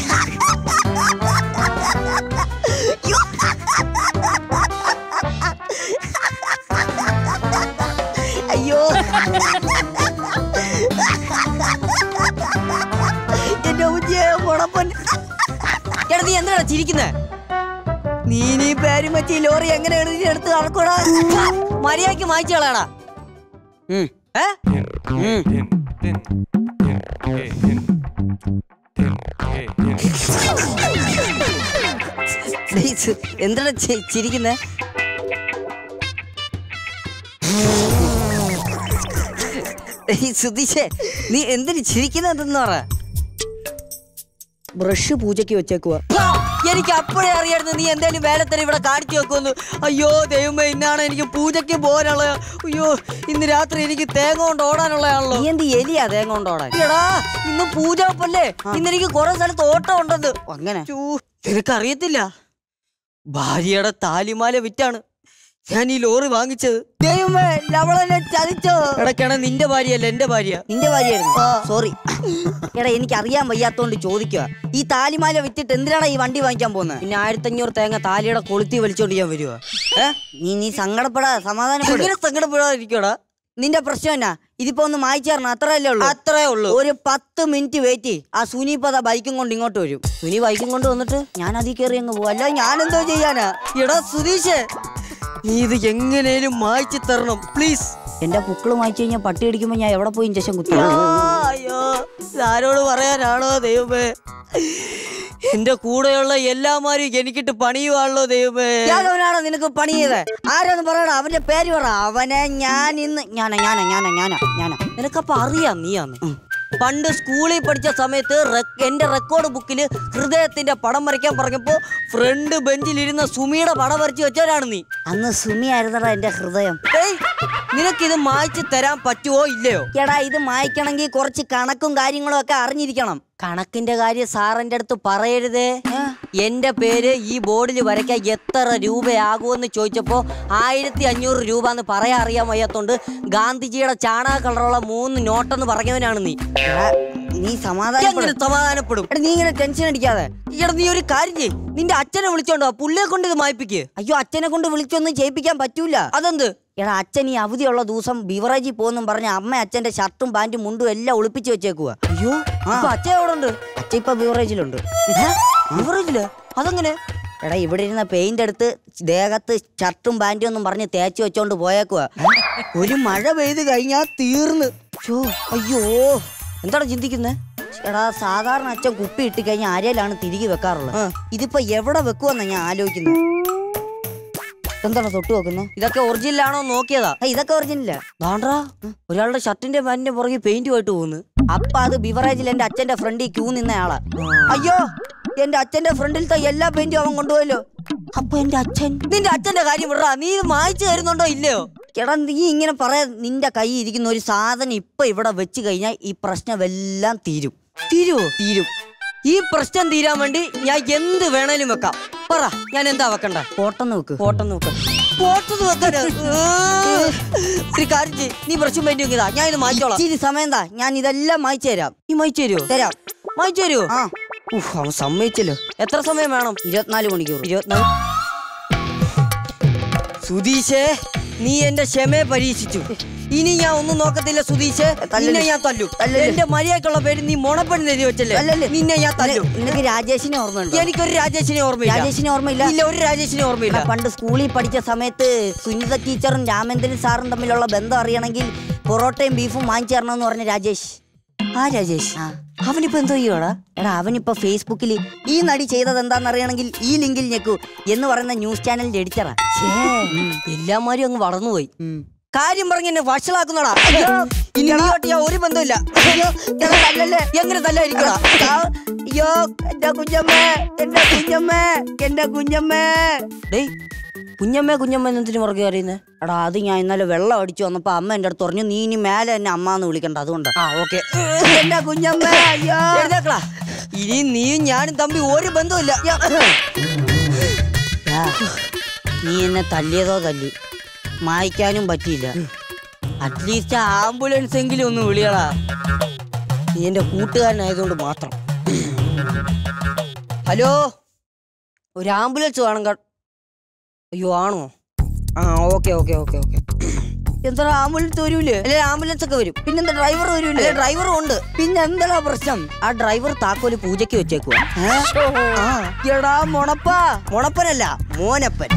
അയ്യോ എന്റെ ഉജ്ജേ മോണപ്പൻ എടാ നീ എന്തിനാ ചിരിക്കുന്നേ നീ നീ പേരും വെച്ച് ഈ ലോറി എങ്ങനെ എഴുതി എടുത്ത് നടക്കൂടാ മര്യാദക്ക് മായ്ച്ചു കളയടാ ഉം. ഏ? ഉം. ഡേയ്, സ് എന്തിനാ ചി- ചിരിക്കുന്നേ ഡേയ്, സുധീഷേ നീ എന്തിന് ചിരിക്കുന്നതെന്ന് പറ ബ്രഷ് പൂജയ്ക്ക് വെച്ചേക്കുക എനിക്ക് അപ്പോഴേ അറിയായിരുന്നു നീ എന്തേലും വേലത്തന്നെ ഇവിടെ കാണിച്ചു വെക്കുമെന്ന് അയ്യോ ദൈവമേ ഇന്നാണ് എനിക്ക് പൂജയ്ക്ക് പോകാനുള്ള അയ്യോ ഇന്ന് രാത്രി എനിക്ക് തേങ്ങ കൊണ്ട് ഓടാനുള്ളതാണല്ലോ നീ എന്ത് എലിയാ തേങ്ങ കൊണ്ട് ഓടാൻ എടാ ഇന്ന് പൂജ വെപ്പല്ലേ ഇന്ന് എനിക്ക് കുറെ സ്ഥലത്ത് ഓട്ടം ഉണ്ടെന്ന് അങ്ങനെ നിനക്കറിയത്തില്ല ഭാര്യയുടെ താലിമാല വിറ്റാണ് ഞാൻ ഈ ലോറി വാങ്ങിച്ചത് ദൈവമേ ലവളെന്നെ ചതിച്ചോ എടക്കണ നിന്റെ ഭാര്യയല്ല എന്റെ ഭാര്യ നിന്റെ ഭാര്യയായിരുന്നു സോറി എടാ എനിക്ക് അറിയാൻ വയ്യാത്തോണ്ട് ചോദിക്കുക ഈ താലിമാല വിറ്റിട്ട് എന്തിനാണ് ഈ വണ്ടി വാങ്ങിക്കാൻ പോകുന്നത് പിന്നെ ആയിരത്തഞ്ഞൂറ് തേങ്ങ താലിയുടെ കൊളുത്തി വലിച്ചോണ്ട് ഞാൻ വരുവാ നീ നീ സങ്കടപ്പെടാ സമാധാനം സങ്കടപ്പെടാതിരിക്കടാ നിന്റെ പ്രശ്നം എന്നാ ഇതിപ്പോ ഒന്ന് മായിച്ചേരണം അത്രയല്ലേ ഉള്ളൂ അത്രേ ഉള്ളൂ ഒരു പത്ത് മിനിറ്റ് വെയിറ്റ് ആ സുനിപ്പത ബൈക്കും കൊണ്ട് ഇങ്ങോട്ട് വരും സുനി ബൈക്കും കൊണ്ട് വന്നിട്ട് ഞാൻ അതിൽ കയറി അങ്ങ് പോകും അല്ല ഞാൻ എന്തോ ചെയ്യാനാ എടാ സുധീഷ് നീ ഇത് എങ്ങനെയും മായ്ച്ചു തരണം പ്ലീസ് എന്റെ പുക്കള് മായ്ച്ചു കഴിഞ്ഞാൽ പട്ടി അടിക്കുമ്പോ ഞാൻ എവിടെ പോയി ഇഞ്ചക്ഷൻ കുത്തി അയ്യോ ആരോട് പറയാനാണോ ദൈവമേ എന്റെ കൂടെയുള്ള എല്ലാമാരും എനിക്കിട്ട് പണിയുവാണല്ലോ ദൈവമേ അവനാണോ നിനക്ക് പണി ചെയ്തേ ആരാന്ന് പറയണ അവന്റെ പേര് പറ അവനെ ഞാൻ ഇന്ന് ഞാനാ ഞാനാ ഞാനാ ഞാനാ ഞാനാ നിനക്കപ്പൊ അറിയാം നീയാന്ന് പണ്ട് സ്കൂളിൽ പഠിച്ച സമയത്ത് റെക്- എന്റെ റെക്കോർഡ് ബുക്കിൽ ഹൃദയത്തിന്റെ പടം വരയ്ക്കാൻ പറഞ്ഞപ്പോ ഫ്രണ്ട് ബെഞ്ചിലിരുന്ന സുമിയുടെ പടം വരച്ച് വെച്ചവരാണ് നീ അന്ന് സുമി ആയിരുന്നടാ എന്റെ ഹൃദയം നിനക്കിത് മായ്ച്ചു തരാൻ പറ്റുമോ ഇല്ലയോ എടാ ഇത് മായ്ക്കണമെങ്കിൽ കുറച്ച് കണക്കും കാര്യങ്ങളും ഒക്കെ അറിഞ്ഞിരിക്കണം കണക്കിന്റെ കാര്യം സാറിന്റെ അടുത്ത് പറയരുതേ എന്റെ പേര് ഈ ബോർഡിൽ വരയ്ക്കാൻ എത്ര രൂപയാകുമെന്ന് ചോദിച്ചപ്പോ ആയിരത്തി അഞ്ഞൂറ് രൂപ എന്ന് പറയാൻ അറിയാൻ വയ്യാത്തോണ്ട് ഗാന്ധിജിയുടെ ചാണക കളറുള്ള മൂന്ന് നോട്ടെന്ന് പറഞ്ഞവനാണ് നീ നീ സമാധാനം സമാധാനപ്പെടും എടാ നീ ഇങ്ങനെ ടെൻഷൻ അടിക്കാതെ എടാ നീ ഒരു കാര്യം ചെയ്യ് നിന്റെ അച്ഛനെ വിളിച്ചോണ്ടോ പുള്ളിയെ കൊണ്ട് ഇത് മായ്പിക്ക് അയ്യോ അച്ഛനെ കൊണ്ട് വിളിച്ചൊന്നും ചെയ്യിപ്പിക്കാൻ പറ്റൂല അതെന്ത് എടാ അച്ഛൻ ഈ അവധിയുള്ള ദിവസം ബിവറേജിൽ പോകുന്നും പറഞ്ഞ അമ്മ അച്ഛന്റെ ഷർട്ടും പാന്റും മുണ്ടും എല്ലാം ഒളിപ്പിച്ച് വെച്ചേക്കുക അയ്യോ അപ്പൊ അച്ഛൻ എവിടെ ഉണ്ട് അച്ഛൻ ഇപ്പൊ ബിവറേജിലുണ്ട് ബിവറേജില് അതെങ്ങനെ എടാ ഇവിടെ ഇരുന്ന പെയിന്റ് എടുത്ത് ദേഹത്ത് ഷർട്ടും പാന്റും ഒന്നും പറഞ്ഞ് തേച്ച് വെച്ചോണ്ട് പോയേക്കുക ഒരു മഴ പെയ്ത് കഴിഞ്ഞാ തീർന്ന് ഷോ അയ്യോ എന്താണ് ചിന്തിക്കുന്നേ എടാ സാധാരണ അച്ഛൻ കുപ്പി ഇട്ട് കഴിഞ്ഞാൽ അരയിലാണ് തിരികെ വെക്കാറുള്ളത് ഇതിപ്പോ എവിടെ വെക്കുവെന്നാ ഞാൻ ആലോചിക്കുന്നത് എന്താണ് തൊട്ട് വെക്കുന്നത് ഇതൊക്കെ ഒറിജിനൽ ആണോ നോക്കിയതാ ഏയ്, ഇതൊക്കെ ഒറിജിനല്ല ദാണ്ടാ ഒരാളുടെ ഷർട്ടിന്റെ പാന്റിന്റെ പുറകെ പെയിന്റ് പോയിട്ട് പോകുന്നു അപ്പൊ അത് ബിവറേജിൽ എന്റെ അച്ഛന്റെ ഫ്രണ്ടിൽ ക്യൂ നിന്ന ആളാ അയ്യോ എന്റെ അച്ഛന്റെ ഫ്രണ്ടിലത്തെ എല്ലാ പെയിന്റും അവൻ കൊണ്ടുപോയല്ലോ അപ്പൊ എന്റെ അച്ഛൻ നിന്റെ അച്ഛന്റെ കാര്യം വിടാ നീ ഇത് മായ്ച്ചു തരുന്നുണ്ടോ ഇല്ലയോ എടാ നീ ഇങ്ങനെ പറയാ നിന്റെ കൈ ഇരിക്കുന്ന ഒരു സാധനം ഇപ്പൊ ഇവിടെ വെച്ച് കഴിഞ്ഞാൽ ഈ പ്രശ്നമെല്ലാം തീരും തീരുവോ തീരും ഈ പ്രശ്നം തീരാൻ വേണ്ടി ഞാൻ എന്ത് വേണേലും വെക്കാം പറ ഞാൻ എന്താ വെക്കണ്ട പോട്ടെന്ന് വെക്ക് പോട്ടെന്ന് വെക്ക പോട്ടെന്ന് വെക്കാന് ഒരു കാര്യം ചെയ്യ്. നീ ബ്രഷും പെയിന്റും ഇതാ ഞാൻ ഇത് മാറ്റിക്കോളാം ഇച്ചിരി സമയം എന്താ ഞാൻ ഇതെല്ലാം മായിച്ചു തരാം നീ മായിച്ചു തരുമോ തരാം മായിച്ചു തരുമോ ആ ഉഫ്, അവൻ സമ്മതിച്ചല്ലോ എത്ര സമയം വേണം ഇരുപത്തിനാല് മണിക്കൂർ ഇരുപത്തിനാല് സുധീഷേ നീ എന്റെ ക്ഷമയെ പരീക്ഷിച്ചു ഇനി ഞാൻ ഒന്നും നോക്കത്തില്ല സുധീഷേ നിന്നെ ഞാൻ തല്ലു എന്റെ മര്യാദക്കുള്ള പേര് നീ മുണപ്പെണ്ണ് എഴുതി വെച്ചല്ലേ നിന്നെ ഞാൻ തല്ലു നിനക്ക് രാജേഷിനെ ഓർമ്മയുണ്ടോ എനിക്കൊരു രാജേഷിനെ ഓർമ്മയില്ല രാജേഷിനെ ഓർമ്മയില്ല ഇല്ല ഒരു രാജേഷിനെ ഓർമ്മയില്ല പണ്ട് സ്കൂളിൽ പഠിച്ച സമയത്ത് സുനിത ടീച്ചറും രാമേന്ദ്രൻ സാറും തമ്മിലുള്ള ബന്ധം അറിയണമെങ്കിൽ പൊറോട്ടയും ബീഫും വാങ്ങിച്ചു തരണമെന്ന് പറഞ്ഞ രാജേഷ് ആ രാജേഷ് അവനിപ്പോ എന്തോ ചെയ്യോടാ എടാ അവനിപ്പോ ഫേസ്ബുക്കിൽ ഈ നടി ചെയ്തത് എന്താണെന്ന് അറിയണമെങ്കിൽ ഈ ലിങ്കിൽ ഞെക്കൂ എന്ന് പറയുന്ന ന്യൂസ് ചാനലിന്റെ എഡിറ്ററാ എല്ലാമാരും അങ്ങ് വളർന്നുപോയി കാര്യം പറഞ്ഞ് എന്നെ വഷളാക്കുന്നോടാ അയ്യോ, ഇനി നീയോട്ട് ഞാൻ ഒരു ബന്ധമില്ല അയ്യോ, എടാ, തല്ലല്ലേ? എങ്ങനെ തല്ലായിരിക്കടാ അയ്യോ എന്റെ കുഞ്ഞമ്മേ എന്റെ കുഞ്ഞമ്മേ എന്റെ കുഞ്ഞമ്മേ ഡേയ് കുഞ്ഞമ്മേ കുഞ്ഞമ്മ എന്തിനു പുറകെ അറിയുന്നേ എടാ അത് ഞാൻ ഇന്നലെ വെള്ളം അടിച്ചു വന്നപ്പോ അമ്മ എന്റെ അടുത്ത് പറഞ്ഞു നീ ഇനി മേലെ എന്നെ അമ്മ എന്ന് വിളിക്കണ്ട അതുകൊണ്ട് ആ ഓക്കെ എന്റെ കുഞ്ഞമ്മേ അയ്യോ എഴുന്നേക്കളാ ഇനി നീയും ഞാനും തമ്പി ഒരു ബന്ധമില്ല യാ, നീ എന്നെ തല്ലിയതോ തല്ലി മായ്ക്കാനും പറ്റിയില്ല അറ്റ്ലീസ്റ്റ് ആംബുലൻസ് എങ്കിലും ഒന്ന് വിളിയടാ നീ എന്റെ കൂട്ടുകാരനായതുകൊണ്ട് മാത്രം ഹലോ ഒരു ആംബുലൻസ് വേണം കേട്ടോ അയ്യോ ആണോ ആ ഓക്കെ ഓക്കെ ഓക്കെ ഓക്കെ എന്താ ആംബുലൻസ് വരൂലേ അല്ലെ ആംബുലൻസ് ഒക്കെ വരും പിന്നെന്താ ഡ്രൈവർ വരൂലേ അല്ലെ ഡ്രൈവറും ഉണ്ട് പിന്നെ എന്താ പ്രശ്നം ആ ഡ്രൈവർ താക്കോല് പൂജയ്ക്ക് വെച്ചേക്കുവാ ആ എടാ മുണപ്പാ മുണപ്പനല്ല മോനപ്പൻ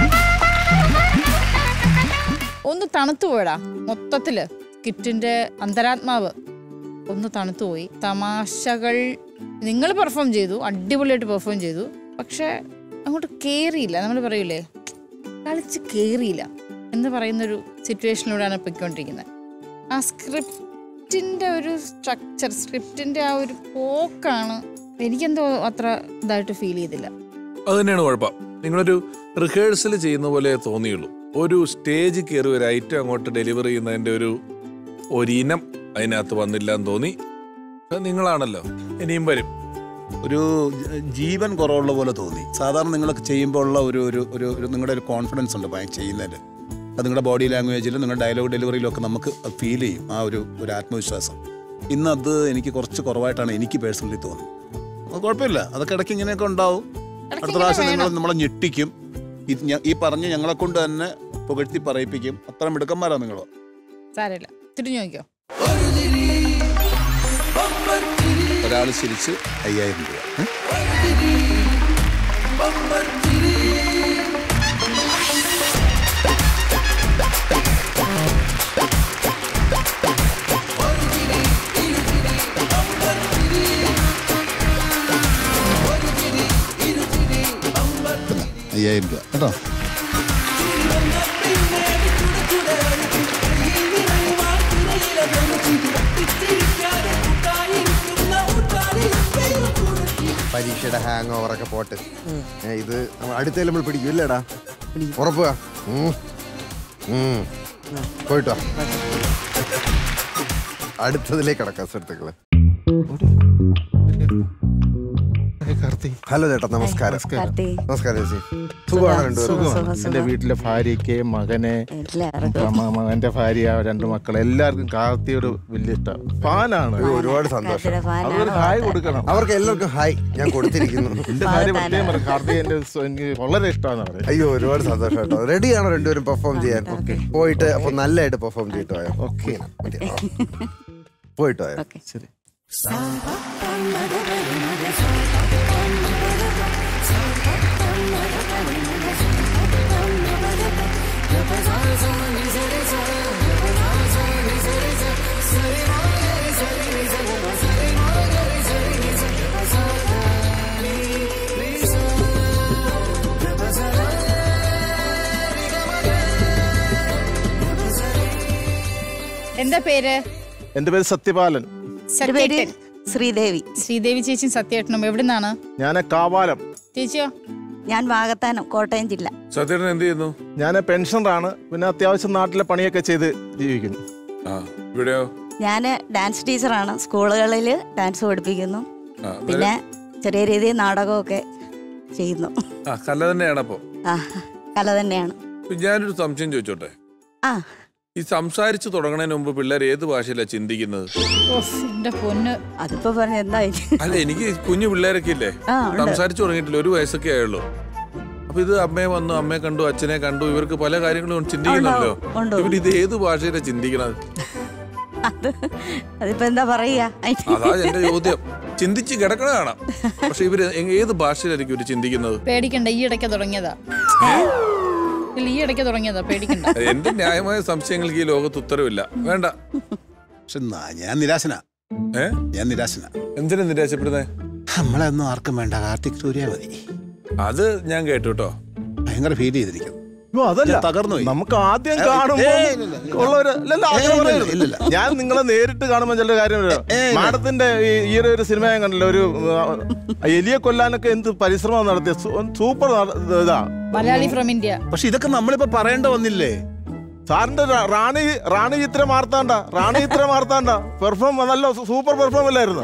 ഒന്ന് തണുത്തു പോയടാ മൊത്തത്തില് കിറ്റിന്റെ അന്തരാത്മാവ് ഒന്ന് തണുത്തു പോയി തമാശകൾ നിങ്ങൾ പെർഫോം ചെയ്തു അടിപൊളിയായിട്ട് പെർഫോം ചെയ്തു പക്ഷെ അങ്ങോട്ട് കേറിയില്ല നമ്മൾ പറയൂലേ കളിച്ച് കേറിയില്ല എന്ന് പറയുന്നൊരു സിറ്റുവേഷനിലൂടെയാണ് പൊയ്ക്കൊണ്ടിരിക്കുന്നത് ആ സ്ക്രിപ്റ്റിന്റെ ഒരു സ്ട്രക്ചർ സ്ക്രിപ്റ്റിന്റെ ആ ഒരു പോക്കാണ് എനിക്കെന്തോ അത്ര ഇതായിട്ട് ഫീൽ ചെയ്തില്ല അത് തന്നെയാണ് കുഴപ്പം നിങ്ങളൊരു റിഹേഴ്സൽ ചെയ്യുന്ന പോലെ തോന്നിയുള്ളൂ ഒരു സ്റ്റേജ് കയറി ഒരു ഐറ്റം അങ്ങോട്ട് ഡെലിവർ ചെയ്യുന്നതിന്റെ ഒരു ഒരിനം അതിനകത്ത് വന്നില്ല എന്ന് തോന്നി അത് നിങ്ങളാണല്ലോ ഇനിയും വരും ഒരു ജ- ജീവൻ കുറവുള്ള പോലെ തോന്നി സാധാരണ നിങ്ങളൊക്കെ ചെയ്യുമ്പോൾ ഉള്ള ഒരു ഒരു ഒരു ഒരു നിങ്ങളുടെ ഒരു കോൺഫിഡൻസ് ഉണ്ട് ഭയ ചെയ്യുന്നതിൽ അത് നിങ്ങളുടെ ബോഡി ലാംഗ്വേജിലും നിങ്ങളുടെ ഡയലോഗ് ഡെലിവറിയിലും ഒക്കെ നമുക്ക് ഫീൽ ചെയ്യും ആ ഒരു ഒരു ആത്മവിശ്വാസം ഇന്ന് അത് എനിക്ക് കുറച്ച് കുറവായിട്ടാണ് എനിക്ക് പേഴ്സണലി തോന്നുന്നത് അത് കുഴപ്പമില്ല അതൊക്കെ ഇടയ്ക്ക് ഇങ്ങനെയൊക്കെ ഉണ്ടാവും ഇടയ്ക്ക് അടുത്ത പ്രാവശ്യം ഇങ്ങനെ നിങ്ങൾ നമ്മളെ ഞെട്ടിക്കും ഇത് ഞ- ഈ പറഞ്ഞ് ഞങ്ങളെ കൊണ്ട് തന്നെ പുകഴ്ത്തി പറയിപ്പിക്കും അത്ര മിടുക്കന്മാരാണ് നിങ്ങൾ സാരമില്ല തിരിഞ്ഞു നോക്കിയോ ഒരാൾ ചിരിച്ച് അയ്യായിരം രൂപ ഏ? അയ്യായിരം രൂപ കേട്ടോ പരീക്ഷയുടെ ഹാങ് ഓവറൊക്കെ പോട്ട് ഏ, ഇത് നമ്മൾ അടുത്തേൽ നമ്മൾ പിടിക്കും ഇല്ലേടാ ഉറപ്പുക പോയിട്ട് വാ. അടുത്തതിലേക്ക് കിടക്കാം സുഹൃത്തുക്കള് ഹലോ ചേട്ടാ നമസ്കാരം കാർത്തി നമസ്കാരം ചേച്ചി സുഖമാണ് രണ്ടുപേരും സുഖം, സുഖം. എന്റെ വീട്ടിലെ ഭാര്യയ്ക്ക് മകനെ എല്ലാവർക്കും മ- മകന്റെ ഭാര്യ രണ്ട് മക്കൾ എല്ലാവർക്കും കാർത്തിയോട് വലിയ ഇഷ്ടം ഫാനാണ് അയ്യോ, ഒരുപാട് സന്തോഷം കാർത്തിയുടെ ഫാനാണ് അതൊരു ഹായ് കൊടുക്കണം അവർക്ക് എല്ലാവർക്കും ഹായ് ഞാൻ കൊടുത്തിരിക്കുന്നു എന്റെ ഭാര്യ പ്രത്യേകം പറയും കാർത്തി എന്റെ സ്വ- എനിക്ക് വളരെ ഇഷ്ടമാണ് പറയും അയ്യോ ഒരുപാട് സന്തോഷം കേട്ടോ റെഡിയാണോ രണ്ടുപേരും പെർഫോം ചെയ്യാൻ പോയിട്ട് അപ്പൊ നല്ലതായിട്ട് പെർഫോം ചെയ്തിട്ട് പോയോ ഓക്കെ പോയിട്ട് പോയോ ഓക്കെ ശരി എന്താ പേര് എന്റെ പേര് സത്യപാലൻ പേര് സത്യേട്ടൻ ശ്രീദേവി ശ്രീദേവി ചേച്ചിയും സത്യേട്ടനും എവിടുന്നാണ് ഞാൻ കാവാലം ചേച്ചിയോ ഞാൻ വാകത്താനം കോട്ടയം ജില്ല സത്യേട്ടൻ എന്ത് ചെയ്യുന്നു ഞാൻ പെൻഷനറാണ് പിന്നെ അത്യാവശ്യം നാട്ടിലെ പണിയൊക്കെ ചെയ്ത് ജീവിക്കുന്നു ആ ഇവിടെയോ ഞാൻ ഡാൻസ് ടീച്ചറാണ് സ്കൂളുകളിൽ ഡാൻസ് പഠിപ്പിക്കുന്നു ആ, പിന്നെ ചെറിയ രീതിയിൽ നാടകമൊക്കെ ചെയ്യുന്നു ആ കല തന്നെയാണ് അപ്പൊ ആ കല തന്നെയാണ് ഇപ്പൊ ഞാനൊരു സംശയം ചോദിച്ചോട്ടെ ആ ഈ സംസാരിച്ചു തുടങ്ങുന്നതിന് മുമ്പ് പിള്ളേർ ഏത് ഭാഷയിലാണ് ചിന്തിക്കുന്നത് ഓഫ്, എന്റെ പൊന്ന് അതിപ്പോ പറഞ്ഞ എന്താ അല്ല എനിക്ക് കുഞ്ഞു പിള്ളേരൊക്കെ ഇല്ലേ ആ, ഉണ്ട്. സംസാരിച്ചു തുടങ്ങിയിട്ടില്ല ഒരു വയസ്സൊക്കെ ആയുള്ളൂ അപ്പൊ ഇത് അമ്മയെ വന്നു അമ്മയെ കണ്ടു അച്ഛനെ കണ്ടു ഇവർക്ക് പല കാര്യങ്ങളും ചിന്തിക്കുന്നുണ്ടല്ലോ ഉണ്ടാവും, ഉണ്ട്. ഇവർ ഇത് ഏത് ഭാഷയിലാണ് ചിന്തിക്കണത് അത് അതിപ്പോ എന്താ പറയാ അതാ എന്റെ ചോദ്യം ചിന്തിച്ച് കിടക്കണ കാണാം പക്ഷെ ഇവര് എ- ഏത് ഭാഷയിലായിരിക്കും ഇവര് ചിന്തിക്കുന്നത് പേടിക്കണ്ട ഈ ഇടയ്ക്ക് തുടങ്ങിയതാ ഇല്ല ഈ ഇടയ്ക്ക് തുടങ്ങിയതാ പേടിക്കണ്ട എന്റെ ന്യായമായ സംശയങ്ങൾക്ക് ഈ ലോകത്ത് ഉത്തരവില്ല വേണ്ട പക്ഷെ നാ- ഞാൻ നിരാശനാ ഏ ഞാൻ നിരാശനാ എന്തിനാ നിരാശപ്പെടുന്നേ നമ്മളെ ഒന്നും ആർക്കും വേണ്ട കാർത്തിക് സൂര്യ മതി അത് ഞാൻ കേട്ടു കേട്ടോ ഭയങ്കര ഫീൽ ചെയ്തിരിക്കും അയ്യോ, അതല്ല ഞാൻ തകർന്നു പോയി. നമുക്ക് ആദ്യം ഏയ്, കാണുമ്പോ ഏയ്, ഇല്ലില്ല. ഉള്ളൊരു അല്ലല്ല, അങ്ങനെ ഏയ്, ഇല്ലില്ല, പറയരുത്. ഇല്ലില്ല. ഞാൻ നിങ്ങളെ നേരിട്ട് കാണുമ്പോൾ ചില കാര്യം പറയാം. ഏയ്, ഇല്ല. മാഡത്തിന്റെ ഈ- ഈ ഒരു- ഒരു സിനിമ ഞാൻ കണ്ടില്ല ഒരു ആ, എലിയെ കൊല്ലാനൊക്കെ എന്ത് പരിശ്രമം നടത്തിയ സൂ- സൂപ്പർ നട- ഇതാ മലയാളി ഫ്രം ഇന്ത്യ പക്ഷെ ഇതൊക്കെ നമ്മളിപ്പോ പറയേണ്ട വന്നില്ലേ സാറിന്റെ റാ- റാണി റാണി ചിത്ര മാർത്താണ്ട റാണി ചിത്ര മാർത്താണ്ട പെർഫോം നല്ല സൂപ്പർ പെർഫോം അല്ലായിരുന്നു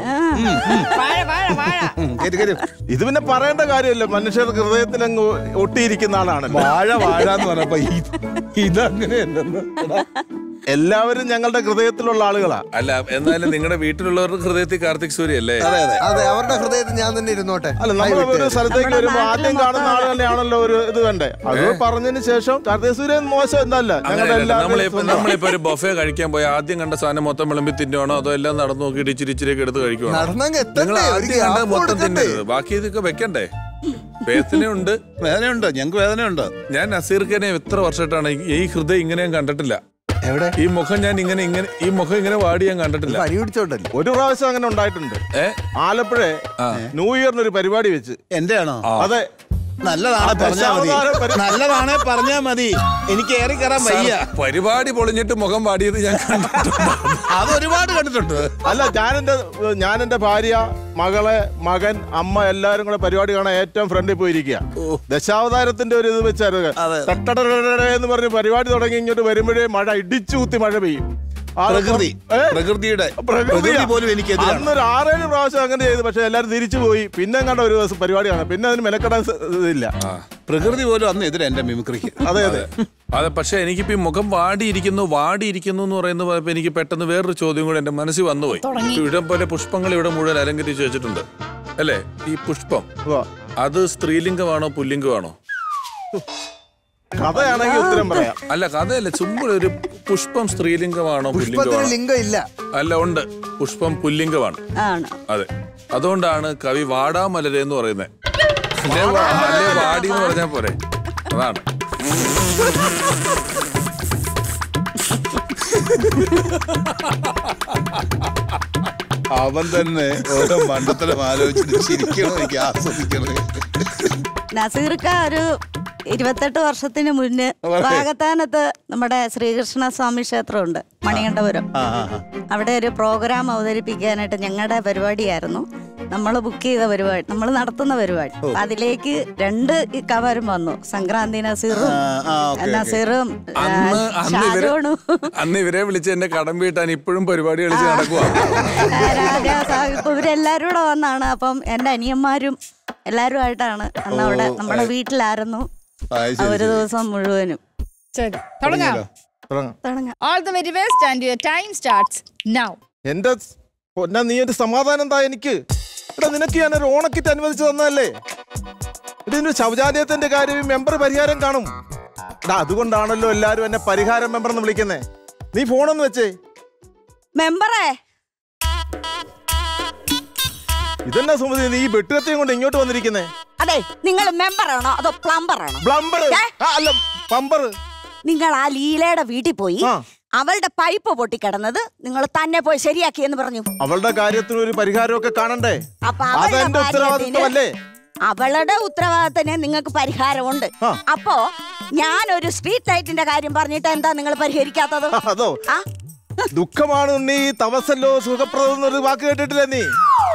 വാഴ വാഴ വാഴ ഉം, കേറ്റ് കേറ്റ്. ഇത് പിന്നെ പറയേണ്ട കാര്യമല്ല മനുഷ്യർക്ക് ഹൃദയത്തിൽ അങ്ങ് ഒട്ടിയിരിക്കുന്ന ആളാണല്ലോ വാഴ വാഴ എന്ന് പറഞ്ഞപ്പോ ഇത് ഇതങ്ങനെയല്ലെന്ന് എടാ. എല്ലാവരും ഞങ്ങളുടെ ഹൃദയത്തിലുള്ള ആളുകളാ അല്ല എന്നാലും നിങ്ങളുടെ വീട്ടിലുള്ളവരുടെ ഹൃദയത്തിൽ കാർത്തിക് സൂര്യ അല്ലേ അതെ അതെ അതെ അവരുടെ ഹൃദയത്തിൽ ഞാൻ തന്നെ ഇരുന്നോട്ടെ അല്ല നമ്മൾ ഒരു സ്ഥലത്തേക്ക് നമ്മുടെ വരുമ്പോ നാട്ടില് ആദ്യം കാണുന്ന ആൾ തന്നെയാണല്ലോ ഒരു ഇത് വേണ്ടേ അത് പറഞ്ഞതിന് ശേഷം കാർത്തികസൂര്യൻ മോശം എന്തല്ല ഞങ്ങളുടെ അങ്ങനെയല്ല നമ്മളിപ്പോ എല്ലാവരും നമ്മളിപ്പോ ഒരു ബൊഫെ കഴിക്കാൻ പോയി ആദ്യം കണ്ട സാധനം മൊത്തം വിളമ്പി തിന്നുവാണോ അതോ എല്ലാം നടന്നു നോക്കിയിട്ട് ഇച്ചിരി ഇച്ചിരിയൊക്കെ എടുത്ത് കഴിക്കുവാണോ നടന്നങ്ങ് നിങ്ങൾ എത്തണ്ടേ ഒരു ആദ്യം കണ്ട ഗ്യാപ്പ് മൊത്തം കൊടുക്കണ്ടേ തിന്നരുത് ബാക്കി ഇതൊക്കെ വെക്കണ്ടേ വേദനയുണ്ട് വേദനയുണ്ട് ഞങ്ങൾക്ക് വേദനയുണ്ട് ഞാൻ നസീർഖനെ എത്ര വർഷമായിട്ടാണ് ഈ- ഈ ഹൃദയം ഇങ്ങനെ ഞാൻ കണ്ടിട്ടില്ല എവിടെ ഈ മുഖം ഞാൻ ഇങ്ങനെ ഇങ്ങനെ ഈ മുഖം ഇങ്ങനെ വാടി ഞാൻ കണ്ടിട്ടില്ല പനി പിടിച്ചോണ്ടല്ലേ ഒരു പ്രാവശ്യം അങ്ങനെ ഉണ്ടായിട്ടുണ്ട് ഏ ആലപ്പുഴ ന്യൂ ഇയറിന് ഒരു പരിപാടി വെച്ച് എന്റെ ആണോ അതെ നല്ലതാണെ പറഞ്ഞാ മതി ദശാവതാരം പരി- നല്ലതാണെ പറഞ്ഞാ മതി എനിക്ക് ഏറി കയറാൻ വയ്യ പരിപാടി പൊളിഞ്ഞിട്ട് മുഖം വാടിയത് ഞാൻ കണ്ടിട്ടുണ്ട് അത് ഒരുപാട് കണ്ടിട്ടുണ്ട് അല്ല ഞാനെന്റെ ഞാനെന്റെ ഭാര്യ മകളെ മകൻ അമ്മ എല്ലാരും കൂടെ പരിപാടി കാണാൻ ഏറ്റവും ഫ്രണ്ടിൽ പോയിരിക്കുക ദശാവതാരത്തിന്റെ ഒരു ഇത് വെച്ചായിരുന്നു തട്ടടടടട എന്ന് പറഞ്ഞ് പരിപാടി തുടങ്ങി ഇങ്ങോട്ട് വരുമ്പോഴേ മഴ ഇടിച്ചു കുത്തി മഴ പെയ്യും ആ പ്രകൃതി ഏ? പ്രകൃതിയുടെ പ്രകൃതിയാ. പ്രകൃതി പോലും എനിക്കെതിരാണ് അന്നൊരു ആറേഴ് പ്രാവശ്യം അങ്ങനെ ചെയ്തു പക്ഷെ എല്ലാരും തിരിച്ചു പോയി പിന്നെ കണ്ട ഒരു ദിവസം പരിപാടി കാണാം പിന്നെ അതിന് മെനക്കെടാൻ സ- ഇതില്ല പ്രകൃതി പോലും അന്ന് എതിരെ എന്റെ മിമിക്രിക്ക് അതെ അതെ അതെ പക്ഷെ എനിക്കിപ്പോ ഈ മുഖം വാടിയിരിക്കുന്നു വാടിയിരിക്കുന്നു എന്ന് പറയുന്ന പോയപ്പോ എനിക്ക് പെട്ടെന്ന് വേറൊരു ചോദ്യം കൂടെ എന്റെ മനസ്സിൽ വന്നുപോയി തുടങ്ങി. ഇവിടെ പോലെ പുഷ്പങ്ങൾ ഇവിടെ മുഴുവൻ അലങ്കരിച്ച് വെച്ചിട്ടുണ്ട് അല്ലേ ഈ പുഷ്പം ഉവ്വ. അത് സ്ത്രീലിംഗമാണോ പുല്ലിംഗമാണോ കഥയാണെങ്കിൽ ഉത്തരം പറയാം അല്ല കഥയല്ല ചുമ്മാ ഒരു പുഷ്പം സ്ത്രീലിംഗമാണോ പുഷ്പത്തിന് പുല്ലിംഗമാണോ ലിംഗം ഇല്ല അല്ല ഉണ്ട് പുഷ്പം പുല്ലിംഗമാണ് ആണ് അതെ അതുകൊണ്ടാണ് കവി വാടാമലരെ എന്ന് പറയുന്നത് അല്ലേ വാ- അല്ലേ വാടി എന്ന് പറഞ്ഞാൽ പോരെ അതാണ് അവൻ തന്നെ ഓരോ മണ്ടത്തരം ആലോചിച്ചിട്ട് ചിരിക്കണം എനിക്ക് ആസ്വദിക്കണം നസീർക്ക ഒരു ഇരുപത്തെട്ട് വർഷത്തിന് മുന്നേ വാഗത്താനത്ത് നമ്മുടെ ശ്രീകൃഷ്ണ സ്വാമി ക്ഷേത്രമുണ്ട് മണികണ്ഠപുരം ആ ആ ആ. അവിടെ ഒരു പ്രോഗ്രാം അവതരിപ്പിക്കാനായിട്ട് ഞങ്ങളുടെ പരിപാടിയായിരുന്നു നമ്മൾ ബുക്ക് ചെയ്ത പരിപാടി നമ്മൾ നടത്തുന്ന പരിപാടി അപ്പൊ അതിലേക്ക് രണ്ട് ഇക്കവരും വന്നു സംക്രാന്തി നസീറും ആ, ആ, ഓക്കേ, ഓക്കേ. നസീറും ആ, അന്ന് അന്ന് ഇവരെ ഷാരോണും അന്ന് ഇവരെ വിളിച്ച് എന്നെ കടം വീട്ടാൻ ഇപ്പോഴും പരിപാടി കളിച്ച് നടക്കുവാ ആ, രാജാ സാഹിബ് ഇവരെല്ലാരും കൂടെ വന്നാണ് അപ്പം എൻ്റെ അനിയന്മാരും എല്ലാരും ആയിട്ടാണ് അന്ന് അവിടെ നമ്മുടെ വീട്ടിലായിരുന്നു ആ, ആ ശരി, ഒരു ശരി. ദിവസം മുഴുവനും ശരി തുടങ്ങാം തുടങ്ങാം തുടങ്ങാം all the very best and your time starts now എന്റെ പൊന്നാ നീ ഒരു സമാധാനം താ എനിക്ക് എടാ നിനക്ക് ഞാൻ ഒരു ഓണക്കിറ്റ് അനുവദിച്ചു തന്നതല്ലേ ഇതിന്റെ ശൗചാലയത്തിന്റെ കാര്യം ഈ മെമ്പർ പരിഹാരം കാണും എടാ അതുകൊണ്ടാണല്ലോ എല്ലാരും എന്നെ പരിഹാരം മെമ്പർ എന്ന് വിളിക്കുന്നേ നീ ഫോണൊന്ന് വെച്ചേ മെമ്പറേ ഇതെന്നാ സുമതി നീ ഈ വെട്ടുകത്തിയും കൊണ്ട് ഇങ്ങോട്ട് വന്നിരിക്കുന്നേ അതെ നിങ്ങൾ മെമ്പറാണോ അതോ പ്ലംബറാണോ ബ്ലംബർ ഏ? അല്ല പമ്പർ നിങ്ങൾ ആ ലീലയുടെ വീട്ടിൽ പോയി ആ. അവളുടെ പൈപ്പ് പൊട്ടിക്കിടന്നത് നിങ്ങൾ തന്നെ പോയി ശരിയാക്കി എന്ന് പറഞ്ഞു അവളുടെ കാര്യത്തിന് ഒരു പരിഹാരമൊക്കെ കാണണ്ടേ അപ്പൊ അവളുടെ അതെന്റെ ഉത്തരവാദിത്വമല്ലേ അവളുടെ ഉത്തരവാദിത്തത്തിന് നിങ്ങൾക്ക് പരിഹാരമുണ്ട് ആ. അപ്പോ ഞാനൊരു സ്ട്രീറ്റ് ലൈറ്റിന്റെ കാര്യം പറഞ്ഞിട്ട് എന്താ നിങ്ങൾ പരിഹരിക്കാത്തത് അതോ ആ ദുഃഖമാണ് നീ തപസല്ലോ സുഖപ്രദം എന്നൊരു വാക്ക് കേട്ടിട്ടില്ലേ നീ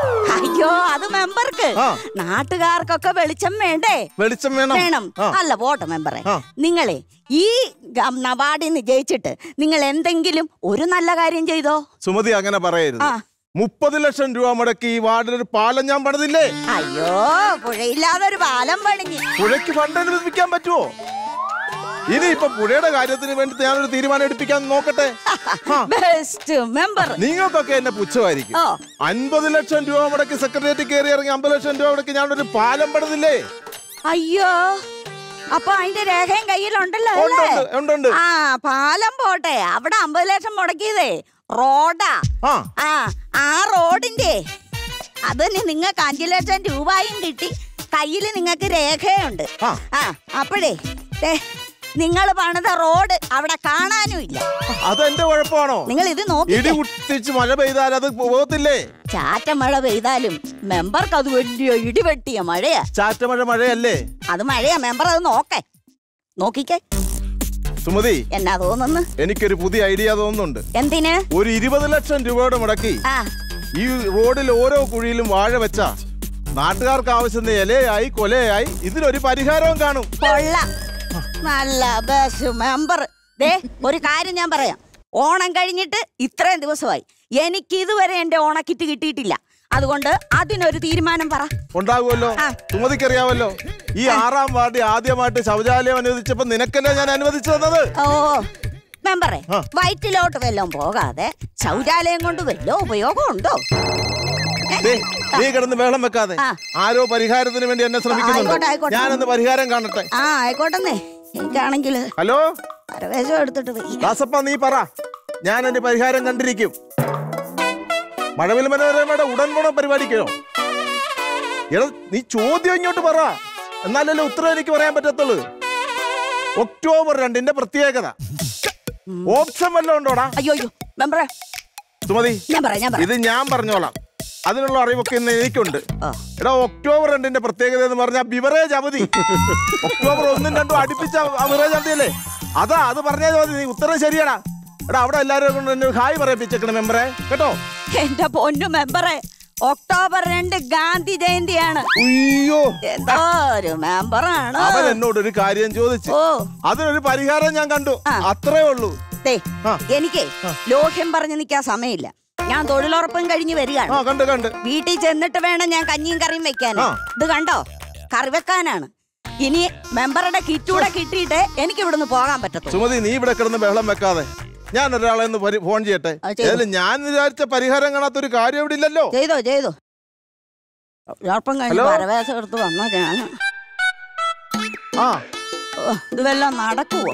അയ്യോ അത് മെമ്പർക്ക് ആ. നാട്ടുകാർക്കൊക്കെ വെളിച്ചം വേണ്ടേ വെളിച്ചം വേണം വേണം ആ. അല്ല പോട്ടെ മെമ്പറെ ആ. നിങ്ങളെ ഈ നവാർഡിൽ നിന്ന് ജയിച്ചിട്ട് നിങ്ങൾ എന്തെങ്കിലും ഒരു നല്ല കാര്യം ചെയ്തോ സുമതി അങ്ങനെ പറയരുത് ആ. മുപ്പത് ലക്ഷം രൂപ മുടക്കി ഈ വാർഡിൽ ഒരു പാലം ഞാൻ പണിതില്ലേ അയ്യോ പുഴയില്ലാതെ ഒരു പാലം പണിഞ്ഞ് പുഴയ്ക്ക് ഫണ്ട് അനുവദിക്കാൻ പറ്റുമോ ഇനി ഇപ്പൊ പുഴയുടെ കാര്യത്തിന് വേണ്ടി ഞാനൊരു തീരുമാനം എടുപ്പിക്കാൻ നോക്കട്ടെ ആ. ബെസ്റ്റ് മെമ്പർ നിങ്ങൾക്കൊക്കെ എന്നെ പുച്ഛമായിരിക്കും ഓ. അൻപത് ലക്ഷം രൂപ മുടക്കി സെക്രട്ടേറിയറ്റ് കയറി ഇറങ്ങി അമ്പത് ലക്ഷം രൂപ മുടക്കി ഞാനൊരു പാലം പണിതില്ലേ അയ്യോ അപ്പൊ അതിന്റെ രേഖയും കയ്യിലുണ്ടല്ലോ ഉണ്ട്, അല്ലേ ഉണ്ട്, ഉണ്ട്, ഉണ്ട്. ആ പാലം പോട്ടെ അവിടെ അമ്പത് ലക്ഷം മുടക്കിയതേ റോഡാ ആ ആ ആ റോഡിന്റെ അതിന് നിങ്ങൾക്ക് അഞ്ചു ലക്ഷം രൂപയും കിട്ടി കയ്യിൽ നിങ്ങൾക്ക് രേഖയുണ്ട് ആ. ആ അപ്പോഴേ നിങ്ങൾ പണിത റോഡ് അവിടെ കാണാനും ഇല്ല അതെന്റെ കുഴപ്പമാണോ നിങ്ങൾ ഇത് നോക്കി ഇടി കുത്തിച്ച് മഴ പെയ്താൽ അത് പോകത്തില്ലേ ചാറ്റ മഴ പെയ്താലും മെമ്പർക്ക് അത് വലിയ ഇടിവെട്ടിയ മഴയാ ചാറ്റമഴ മഴയല്ലേ അത് മഴയാ മെമ്പർ അത് നോക്കേ നോക്കിക്കേ സുമതി എന്നാ തോന്നുന്നു എനിക്കൊരു പുതിയ ഐഡിയ തോന്നുന്നുണ്ട് എന്തിന് ഒരു ഇരുപത് ലക്ഷം രൂപയുടെ മുടക്കി ആ ഈ റോഡിൽ ഓരോ കുഴിയിലും വാഴ വെച്ച നാട്ടുകാർക്ക് ആവശ്യം ഇലയായി കൊലയായി ഇതിനൊരു പരിഹാരവും കാണും കൊള്ളാം നല്ല ബസ് മെമ്പർ ദേ ഒരു കാര്യം ഞാൻ പറയാം ഓണം കഴിഞ്ഞിട്ട് ഇത്രയും ദിവസമായി എനിക്ക് ഇതുവരെ എന്റെ ഓണക്കിറ്റ് കിട്ടിയിട്ടില്ല അതുകൊണ്ട് അതിനൊരു തീരുമാനം പറ ഉണ്ടാകുമല്ലോ ആ. സുമതിക്കറിയാവല്ലോ ഈ ആറാം വാർഡിൽ ആദ്യമായിട്ട് ശൗചാലയം അനുവദിച്ചപ്പോ നിനക്കല്ലേ ഞാൻ അനുവദിച്ചു തന്നത് ഓ മെമ്പറെ ആ. വയറ്റിലോട്ട് വല്ലതും പോകാതെ ശൗചാലയം കൊണ്ട് വല്ലോ ഉപയോഗം ഉണ്ടോ ദേ, നീ കിടന്ന് വേളം വെക്കാതെ ആ. ആരോ പരിഹാരത്തിന് വേണ്ടി എന്നെ ആയിക്കോട്ടെ, ശ്രമിക്കുന്നുണ്ട് ആയിക്കോട്ടെ. ഞാനൊന്ന് പരിഹാരം കാണട്ടെ ആ ആയിക്കോട്ടെന്നേ എനിക്കാണെങ്കിൽ ഹലോ പരവേശം എടുത്തിട്ട് വയ്യ ദാസപ്പ നീ പറ ഞാൻ എന്റെ പരിഹാരം കണ്ടിരിക്കും മഴവിൽ മനോരമയുടെ ഉടൻ ഗുണം പരിപാടിക്കോ എടാ നീ ചോദ്യം ഇങ്ങോട്ട് പറ എന്നാലല്ലേ ഉത്തരം എനിക്ക് പറയാൻ പറ്റത്തുള്ളൂ ഒക്ടോബർ രണ്ടിന്റെ പ്രത്യേകത ഓപ്ഷൻ വല്ലതും ഉണ്ടോടാ അയ്യോ അയ്യോ മെമ്പറെ സുമതി ഞാൻ പറയാം ഞാൻ പറയാം ഇത് ഞാൻ പറഞ്ഞോളാം അതിനുള്ള അറിവൊക്കെ ഇന്ന് എനിക്കുണ്ട് ആ. എടാ ഒക്ടോബർ രണ്ടിന്റെ പ്രത്യേകത എന്ന് പറഞ്ഞാൽ ബിവറേജ് അവധി ഒക്ടോബർ ഒന്നും രണ്ടും അടുപ്പിച്ച ബിവറേജ് അവധിയല്ലേ അതാ അത് പറഞ്ഞാൽ മതി നീ ഉത്തരം ശരിയാടാ എടാ അവിടെ എല്ലാവരും കൊണ്ട് എന്നെ ഒരു ഹായ് പറയിപ്പിച്ചേക്കണം മെമ്പറെ കേട്ടോ എന്റെ പൊന്നു മെമ്പറെ ഒക്ടോബർ രണ്ട് ഗാന്ധി ജയന്തിയാണ് അയ്യോ എന്തോ ഒരു മെമ്പറാണ് അവൻ എന്നോട് ഒരു കാര്യം ചോദിച്ചു ഓ അതിനൊരു പരിഹാരം ഞാൻ കണ്ടു ആ. അത്രേ ഉള്ളൂ ദേ ആ. എനിക്ക് ലോഹ്യം പറഞ്ഞു നിൽക്കാൻ സമയമില്ല ഞാൻ തൊഴിലുറപ്പും കഴിഞ്ഞ് വരികയാണ് ആ കണ്ട് കണ്ട് വീട്ടിൽ ചെന്നിട്ട് വേണം ഞാൻ കഞ്ഞിയും കറിയും വെക്കാൻ ആ. ഇത് കണ്ടോ കറി വെക്കാനാണ് ഇനി മെമ്പറുടെ കിറ്റൂടെ കിട്ടിയിട്ട് എനിക്ക് ഇവിടുന്ന് പോകാൻ പറ്റത്തുള്ളൂ സുമതി നീ ഇവിടെ കിടന്ന് ബഹളം വെക്കാതെ ഞാൻ ഒരാളെ ഒന്ന് പരി- ഫോൺ ചെയ്യട്ടെ ആ, ചെയ്തു. ഏതായാലും ഞാൻ വിചാരിച്ച പരിഹാരം കാണാത്തൊരു കാര്യം ഇവിടെ ഇല്ലല്ലോ ചെയ്തോ ചെയ്തോ തൊഴിലുറപ്പം കഴിഞ്ഞ് ഹലോ? പരവേശം എടുത്ത് വന്നോ ഞാൻ ആ ഓ, ഇത് വല്ലതും നടക്കുവോ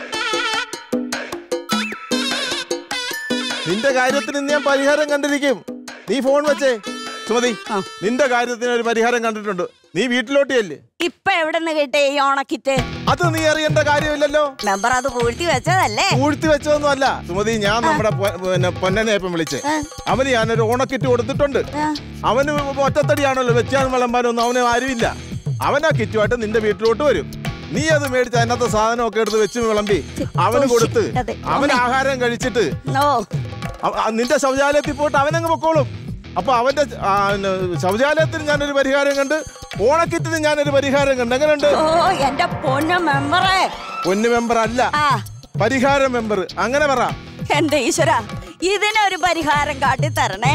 നിന്റെ കാര്യത്തിന് ഇന്ന് ഞാൻ പരിഹാരം കണ്ടിരിക്കും നീ ഫോൺ വെച്ചേ സുമതി ആ. നിന്റെ കാര്യത്തിന് ഒരു പരിഹാരം കണ്ടിട്ടുണ്ട് നീ വീട്ടിലോട്ടിയല്ലേ ഇപ്പൊ എവിടെ നിന്ന് കിട്ടേ ഈ ഓണക്കിറ്റ് അത് നീ അറിയേണ്ട കാര്യമില്ലല്ലോ മെമ്പർ അത് പൂഴ്ത്തി വെച്ചതല്ലേ പൂഴ്ത്തി വെച്ചതൊന്നും അല്ല സുമതി ഞാൻ നമ്മുടെ പൊ- പിന്നെ പൊന്നനെ ഇപ്പം വിളിച്ച് ആ. അവന് ഞാനൊരു ഓണക്കിറ്റ് കൊടുത്തിട്ടുണ്ട് ആ. അവന് ഒറ്റത്തടിയാണല്ലോ വെച്ചാൻ വിളമ്പാനൊന്നും അവന് ആരുമില്ല അവൻ ആ കിറ്റുമായിട്ട് നിന്റെ വീട്ടിലോട്ട് വരും നീ അത് മേടിച്ച് അതിനകത്ത് സാധനമൊക്കെ എടുത്ത് വെച്ച് വിളമ്പി അവന് കൊടുത്ത് അതെ. അവൻ ആഹാരം കഴിച്ചിട്ട് ഓ അവ- ആ നിന്റെ ശൗചാലയത്തിൽ പോയിട്ട് അവനങ്ങ് പൊക്കോളും അപ്പൊ അവന്റെ ആ, ന- ശൗചാലയത്തിന് ഞാനൊരു പരിഹാരം കണ്ട് ഓണക്കിറ്റിന് ഞാനൊരു പരിഹാരം കണ്ട് എങ്ങനെയുണ്ട് ഓ എന്റെ പൊന്നു മെമ്പറേ പൊന്നു മെമ്പർ അല്ല ആ പരിഹാര മെമ്പർ അങ്ങനെ പറ എന്റെ ഈശ്വര ഇതിനൊരു പരിഹാരം കാട്ടിത്തരണേ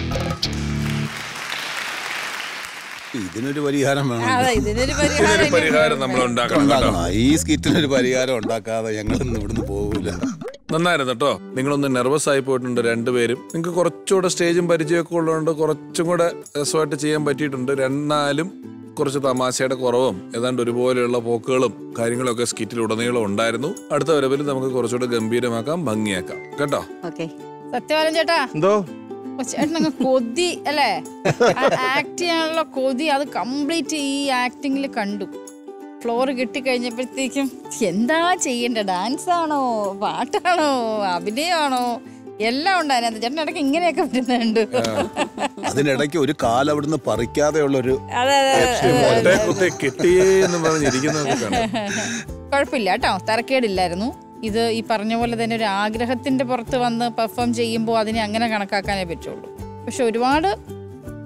ഇതിനൊരു പരിഹാരം വേണം അതെ ഇതിനൊരു ഇതിനൊരു പരിഹാരം പരിഹാരം നമ്മൾ ഉണ്ടാക്കണം കേട്ടോ ഉണ്ടാക്കണം ഈ സ്കിറ്റിനൊരു പരിഹാരം ഉണ്ടാക്കാതെ ഞങ്ങൾ ഇന്ന് ഇവിടുന്ന് പോകൂല നന്നായിരുന്നു കേട്ടോ നിങ്ങളൊന്ന് നെർവസ് ആയി പോയിട്ടുണ്ട് രണ്ടുപേരും നിങ്ങൾക്ക് കുറച്ചുകൂടെ സ്റ്റേജും പരിചയമൊക്കെ ഉള്ളതുകൊണ്ട് കുറച്ചും കൂടെ രസമായിട്ട് ചെയ്യാൻ പറ്റിയിട്ടുണ്ട് എന്നാലും കുറച്ച് തമാശയുടെ കുറവും ഏതാണ്ട് ഒരുപോലെയുള്ള പോക്കുകളും കാര്യങ്ങളൊക്കെ സ്കിറ്റിൽ ഉടനീളം ഉണ്ടായിരുന്നു അടുത്ത വരവിൽ നമുക്ക് കുറച്ചുകൂടെ ഗംഭീരമാക്കാം ഭംഗിയാക്കാം കേട്ടോ ഓക്കെ സത്യവാലൻ ചേട്ടാ എന്തോ ഓ, ചേട്ടനങ്ങ് കൊതി അല്ലേ ആക്ട് ചെയ്യാനുള്ള കൊതി അത് കംപ്ലീറ്റ് ഈ ആക്ടിങ്ങിൽ കണ്ടു ഫ്ലോർ കിട്ടിക്കഴിഞ്ഞപ്പോഴത്തേക്കും എന്താ ചെയ്യേണ്ട ഡാൻസ് ആണോ പാട്ടാണോ അഭിനയമാണോ എല്ലാം ഉണ്ട് അതിനകത്ത് ചേട്ടൻ ഇടയ്ക്ക് ഇങ്ങനെയൊക്കെ വരുന്നുണ്ട് അതിനിടയ്ക്ക് ഒരു കാൽ അവിടുന്ന് പറിക്കാതെയുള്ള ഒരു അതെ അതെ അതെ ഒറ്റേ കുത്തെ കിട്ടിയേ എന്ന് പറഞ്ഞിരിക്കുന്നതൊക്കെ കണ്ടു കുഴപ്പമില്ല കേട്ടോ തരക്കേടില്ലായിരുന്നു ഇത് ഈ പറഞ്ഞ പോലെ തന്നെ ഒരു ആഗ്രഹത്തിന്റെ പുറത്ത് വന്ന് പെർഫോം ചെയ്യുമ്പോൾ അതിനെ അങ്ങനെ കണക്കാക്കാനേ പറ്റുള്ളൂ പക്ഷെ ഒരുപാട്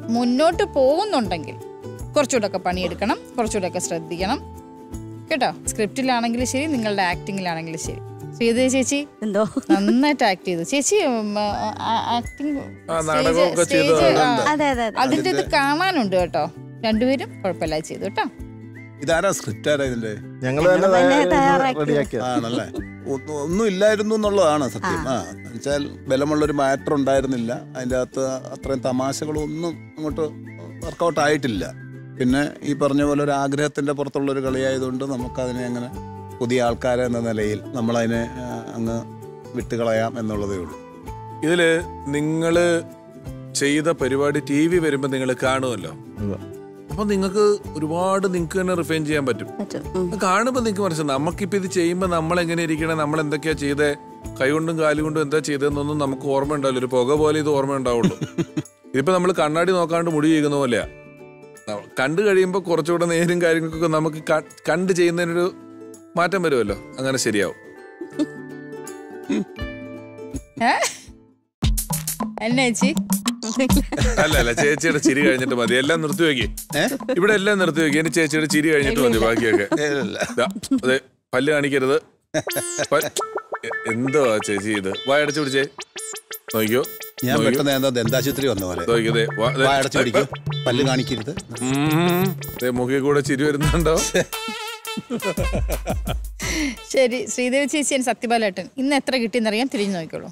മുന്നോട്ട് പോകുന്നുണ്ടെങ്കിൽ കുറച്ചുകൂടെ ഒക്കെ പണിയെടുക്കണം കുറച്ചുകൂടെ ഒക്കെ ശ്രദ്ധിക്കണം കേട്ടോ സ്ക്രിപ്റ്റിലാണെങ്കിലും ശരി നിങ്ങളുടെ ആക്ടിങ്ങിലാണെങ്കിലും ശരി ശ്രീദേവി ചേച്ചി എന്തോ നന്നായിട്ട് ആക്ട് ചെയ്തു ചേച്ചി ആക്ടിങ് ആ, നാടകമൊക്കെ ചെയ്തു. അതെ അതെ അതെ അതിന്റെ ഇത് കാണാനുണ്ട് കേട്ടോ രണ്ടുപേരും കുഴപ്പമില്ല ചെയ്തു കേട്ടോ ഇതാരാ സ്ക്രിപ്റ്റ് ആരാ ഇതിന്റെ ഞങ്ങൾ ഞങ്ങൾ തന്നെ തന്നെ തയ്യാറാക്കി. റെഡിയാക്കിയ ആണല്ലേ ഒന്നും ഒന്നും ഇല്ലായിരുന്നു എന്നുള്ളതാണ് സത്യം ആ എന്നുവെച്ചാൽ ബലമുള്ളൊരു മാറ്റർ ഉണ്ടായിരുന്നില്ല അതിൻ്റെ അകത്ത് അത്രയും തമാശകളൊന്നും അങ്ങോട്ട് വർക്കൗട്ട് ആയിട്ടില്ല പിന്നെ ഈ പറഞ്ഞ പോലെ ഒരു ആഗ്രഹത്തിൻ്റെ പുറത്തുള്ളൊരു കളിയായതുകൊണ്ട് നമുക്കതിനെ അങ്ങനെ പുതിയ ആൾക്കാരെ എന്ന നിലയിൽ നമ്മളതിനെ ആ, അങ്ങ് വിട്ടുകളയാം എന്നുള്ളതേ ഉള്ളൂ ഇതില് നിങ്ങള് ചെയ്ത പരിപാടി ടി വി വരുമ്പോ നിങ്ങൾ കാണുമല്ലോ അപ്പൊ നിങ്ങൾക്ക് ഒരുപാട് നിങ്ങൾക്ക് തന്നെ റിഫൈൻ ചെയ്യാൻ പറ്റും പറ്റും ഉം. അത് കാണുമ്പോൾ നിങ്ങൾക്ക് മനസ്സിലാവും നമുക്കിപ്പോ ഇത് ചെയ്യുമ്പോൾ നമ്മൾ എങ്ങനെ ഇരിക്കണേ നമ്മൾ എന്തൊക്കെയാ ചെയ്തേ കൈകൊണ്ടും കാലുകൊണ്ടും എന്താ ചെയ്തതെന്നൊന്നും നമുക്ക് ഓർമ്മ ഉണ്ടാവില്ല ഒരു പുക പോലെ ഇത് ഓർമ്മ ഉണ്ടാവുള്ളൂ ഇതിപ്പോ നമ്മൾ കണ്ണാടി നോക്കാണ്ട് മുടി ചെയ്യുന്ന പോലെയാ ന- കണ്ടു കഴിയുമ്പോൾ കുറച്ചുകൂടെ നേരും കാര്യങ്ങൾക്കൊക്കെ നമുക്ക് ക- കണ്ട് ചെയ്യുന്നതിനൊരു മാറ്റം വരുമല്ലോ അങ്ങനെ ശരിയാവും ഏ? എന്നാ ചേച്ചി അല്ല അല്ല ചേച്ചിയുടെ ചിരി കഴിഞ്ഞിട്ട് മതി എല്ലാം നിർത്തി വെക്കി ഇവിടെ എല്ലാം നിർത്തി വെക്കി ഇനി ചേച്ചിയുടെ ചിരി കഴിഞ്ഞിട്ട് മതി ബാക്കിയൊക്കെ ദാ, അതെ പല്ല് കാണിക്കരുത് പ- എ- എന്തോ ചേച്ചി ഇത് വായടച്ചു പിടിച്ചേ നോക്കിയോ ഞാൻ നോക്കിയോ? പെട്ടെന്ന് എന്താ ദന്താശുപത്രി വന്ന പോലെ നോക്കിയോ, ദേ, വാ- ദേ. വായടച്ചു പിടിക്കും പല്ല് കാണിക്കരുത് ഉം. ദേ, മുഖിൽ കൂടെ ചിരി വരുന്നുണ്ടോ ശരി ശ്രീദേവി ചേച്ചി and സത്യപാലേട്ടൻ ഇന്ന് എത്ര കിട്ടിയെന്നറിയാൻ തിരിഞ്ഞു നോക്കിക്കോളൂ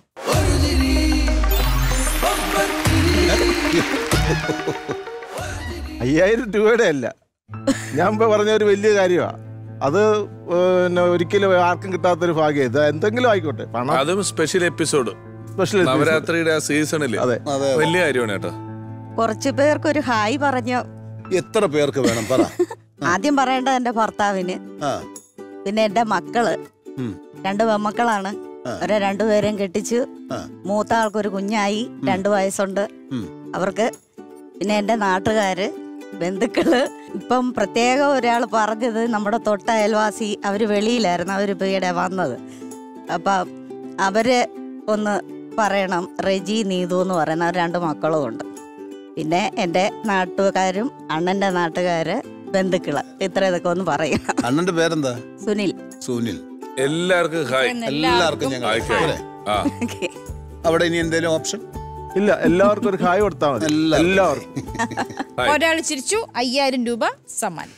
അയ്യായിരം രൂപയുടെ അല്ല ഞാൻ ഇപ്പൊ പറഞ്ഞ ഒരു വലിയ കാര്യമാണ് അത് പിന്നെ ഒരിക്കലും ആർക്കും കിട്ടാത്തൊരു ഭാഗ്യം ഇത് എന്തെങ്കിലും ആയിക്കോട്ടെ പണം അതും സ്പെഷ്യൽ എപ്പിസോഡ് സ്പെഷ്യൽ നവരാത്രിയുടെ ആ സീസണില് അതെ അതെ വലിയ കാര്യമാണ് കേട്ടോ കുറച്ചു പേർക്ക് ഒരു ഹായ് പറഞ്ഞു എത്ര പേർക്ക് വേണം പറ ആദ്യം പറയേണ്ടത് എന്റെ ഭർത്താവിന് ആ പിന്നെ എന്റെ മക്കള് ഉം. രണ്ട് പെമ്മക്കളാണ് അവരെ രണ്ടുപേരെയും കെട്ടിച്ചു ആ. മൂത്ത ആൾക്കൊരു കുഞ്ഞായി രണ്ടു വയസ്സുണ്ട് ഉം. അവർക്ക് പിന്നെ എന്റെ നാട്ടുകാര് ബന്ധുക്കള് ഇപ്പം പ്രത്യേകം ഒരാൾ പറഞ്ഞത് നമ്മുടെ തൊട്ട അയൽവാസി അവര് വെളിയിലായിരുന്നു അവര് ഈയിടെ വന്നത് അപ്പം അവര് ഒന്ന് പറയണം റെജി നീതു എന്ന് പറയുന്ന അവർ രണ്ട് മക്കളും ഉണ്ട് പിന്നെ എൻ്റെ നാട്ടുകാരും അണ്ണൻ്റെ നാട്ടുകാര് ബന്ധുക്കള് ഇത്ര ഇതൊക്കെ ഒന്ന് പറയണം അണ്ണന്റെ പേരെന്താ സുനിൽ സുനിൽ എല്ലാവർക്കും ഹായ് എല്ലാവർക്കും ഞങ്ങൾ ഹായ് ഹായ്. ആ ഓക്കെ അവിടെ ഇനി എന്തെങ്കിലും ഓപ്ഷൻ ഇല്ല എല്ലാവർക്കും ഒരു ഹായ് കൊടുത്താൽ മതി എല്ലാവർക്കും. എല്ലാവർക്കും ഹായ്. ഒരാൾ ചിരിച്ചു അയ്യായിരം രൂപ സമ്മാനം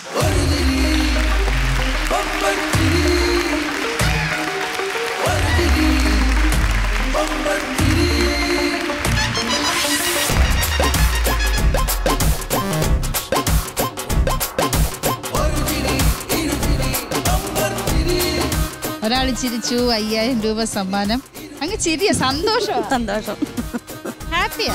ഒരാൾ ചിരിച്ചു അയ്യായിരം രൂപ സമ്മാനം അങ്ങ് ചിരിയ സന്തോഷം സന്തോഷം ഹാപ്പിയാ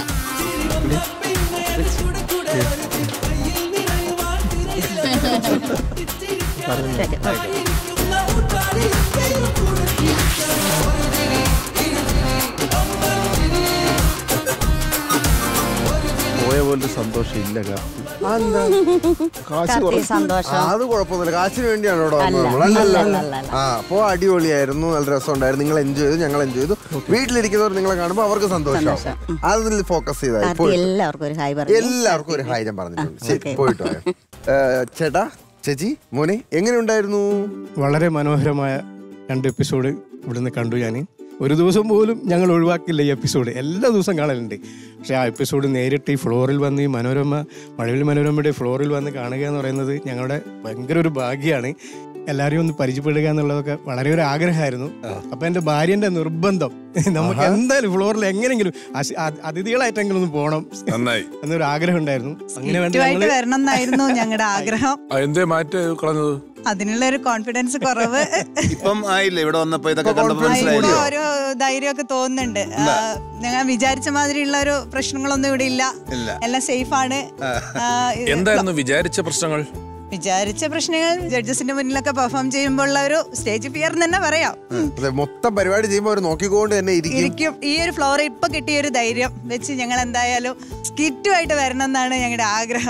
പോയ പോലൊരു സന്തോഷം ഇല്ല കാർത്തി. കാശ് കാർത്തി കുറച്ച് സന്തോഷം അത് കുഴപ്പമൊന്നുമില്ല കാശിന് വേണ്ടിയാണ് ഇവിടെ അല്ല, വന്നത് നമ്മളല്ല അല്ല, അല്ല, അല്ല, അല്ല. ആ അപ്പോ അടിപൊളിയായിരുന്നു നല്ല രസമുണ്ടായിരുന്നു നിങ്ങൾ എൻജോയ് ചെയ്തു ഞങ്ങൾ എൻജോയ് ചെയ്തു വീട്ടിലിരിക്കുന്നവർ നിങ്ങളെ കാണുമ്പോൾ അവർക്ക് സന്തോഷമാവും സന്തോഷം. അതിൽ ഫോക്കസ് ചെയ്താൽ കാർത്തി എല്ലാവർക്കും ഒരു ഹായ് പറഞ്ഞു എല്ലാവർക്കും ഒരു ഹായ് ഞാൻ പറഞ്ഞിട്ടുണ്ട് ശരി ഓക്കേ. പോയിട്ട് വായോ. ഏ, ചേട്ടാ ചേച്ചി മോനെ എങ്ങനെ ഉണ്ടായിരുന്നു വളരെ മനോഹരമായ രണ്ട് എപ്പിസോഡ് ഇവിടുന്ന് കണ്ടു ഞാൻ ഒരു ദിവസം പോലും ഞങ്ങൾ ഒഴിവാക്കില്ല ഈ എപ്പിസോഡ് എല്ലാ ദിവസവും കാണലുണ്ട് പക്ഷേ ആ എപ്പിസോഡ് നേരിട്ട് ഈ ഫ്ലോറിൽ വന്ന് ഈ മനോരമ മഴവിൽ മനോരമയുടെ ഫ്ലോറിൽ വന്ന് കാണുക എന്ന് പറയുന്നത് ഞങ്ങളുടെ ഭയങ്കര ഒരു ഭാഗ്യമാണ് എല്ലാവരെയും ഒന്ന് പരിചയപ്പെടുക എന്നുള്ളതൊക്കെ വളരെ ഒരു ആഗ്രഹമായിരുന്നു അപ്പൊ എന്റെ ഭാര്യന്റെ നിർബന്ധം നമുക്ക് എന്തായാലും ഫ്ലോറിൽ എങ്ങനെയെങ്കിലും അശി- അ- അതിഥികളായിട്ടെങ്കിലും ഒന്ന് പോകണം നന്നായി എന്നൊരു ആഗ്രഹം ഉണ്ടായിരുന്നു അങ്ങനെ വേണ്ടി ഇതുമായിട്ട് ഞങ്ങള് വരണം എന്നായിരുന്നു ഞങ്ങളുടെ ആഗ്രഹം ആ, എന്തേ മാറ്റി കളഞ്ഞത് അതിനുള്ള ഒരു കോൺഫിഡൻസ് കുറവ് ഇപ്പം ആയില്ലേ ഇവിടെ വന്നപ്പോ ഇതൊക്കെ ഇപ്പൊ കണ്ടപ്പോ confidence ഇപ്പൊ മനസ്സിലായില്ലോ ഒരു ധൈര്യമൊക്കെ തോന്നുന്നുണ്ട് ആ, ഞങ്ങൾ വിചാരിച്ച മാതിരിയുള്ള ഒരു പ്രശ്നങ്ങളൊന്നും ഇവിടെ ഇല്ല ഇല്ല എല്ലാം സേഫ് ആണ് ആ, ഇത് എന്തായിരുന്നു വിചാരിച്ച പ്രശ്നങ്ങൾ വിചാരിച്ച പ്രശ്നങ്ങൾ ജഡ്ജസിന്റെ മുന്നിലൊക്കെ പെർഫോം ചെയ്യുമ്പോൾ ഉള്ള ഒരു സ്റ്റേജ് ഫിയർ എന്ന് തന്നെ പറയാം അതെ മൊത്തം പരിപാടി ചെയ്യുമ്പോൾ അവർ നോക്കിക്കൊണ്ട് തന്നെ ഇരിക്കും ഇരിക്കും ഈ ഒരു ഫ്ലോർ ഇപ്പൊ കിട്ടിയ ഒരു ധൈര്യം വെച്ച് ഞങ്ങൾ എന്തായാലും സ്കിറ്റുമായിട്ട് വരണം എന്നാണ് ഞങ്ങളുടെ ആഗ്രഹം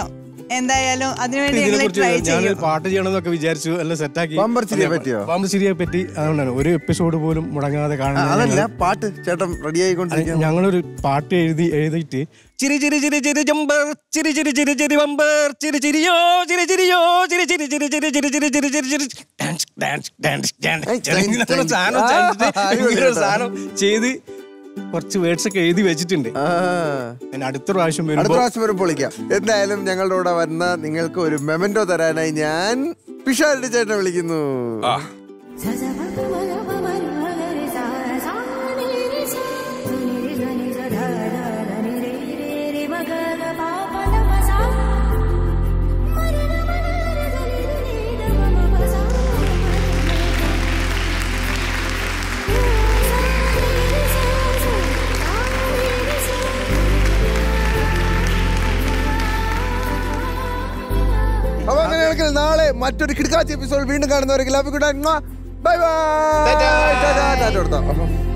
എന്തായാലും അതിനുവേണ്ടി ഞങ്ങൾ ഇതിനെക്കുറിച്ച് ട്രൈ ഞാൻ ചെയ്യും പാട്ട് ചെയ്യണമെന്നൊക്കെ വിചാരിച്ചു എല്ലാം സെറ്റാക്കി ബമ്പർ ചിരിയെ പറ്റിയോ? ബമ്പർ ചിരിയെ പറ്റി അതുകൊണ്ടാണ് ഒരു എപ്പിസോഡ് പോലും മുടങ്ങാതെ ആ, കാണുന്നത് അതല്ല ഞങ്ങൾ- പാട്ട് ചേട്ടൻ റെഡി ആയിക്കൊണ്ടിരിക്കുന്നു ഞങ്ങളൊരു പാട്ട് എഴുതി എഴുതിയിട്ട് ചിരി ചിരി ചിരി ചിരി ജമ്പർ ചിരി ചിരി ചിരി ചിരി ബമ്പർ ചിരി ചിരിയോ ചിരി ചിരിയോ ചിരി ചിരി ചിരി ചിരി ചിരി ചിരി ചിരി ചിരി ചിരി ഡാൻസ് ഡാൻസ് ഡാൻസ് ഡാൻസ് ഏയ്, thank- ഇങ്ങനെ ഒരു thank- സാധനം ആ, ചെയ്തിട്ട് അടിപൊളി ഇങ്ങനെ ഒരു കേട്ടോ. സാധനം ചെയ്ത് കുറച്ച് വേർഡ്സ് ഒക്കെ എഴുതി വെച്ചിട്ടുണ്ട് ആ. ഞാൻ അടുത്ത പ്രാവശ്യം അടുത്ത വരുമ്പോൾ പ്രാവശ്യം വരെ പൊളിക്കാം എന്തായാലും ഞങ്ങളുടെ കൂടെ വരുന്ന നിങ്ങൾക്ക് ഒരു മെമന്റോ തരാനായി ഞാൻ പിഷാരുടെ ചേട്ടനെ വിളിക്കുന്നു ആ അപ്പൊ അങ്ങനെയാണെങ്കിൽ നാളെ മറ്റൊരു കിടക്കാച്ച എപ്പിസോഡ് വീണ്ടും കാണുന്നവരെങ്കിൽ ബൈ ബൈ ടാറ്റ കൊടുത്തോ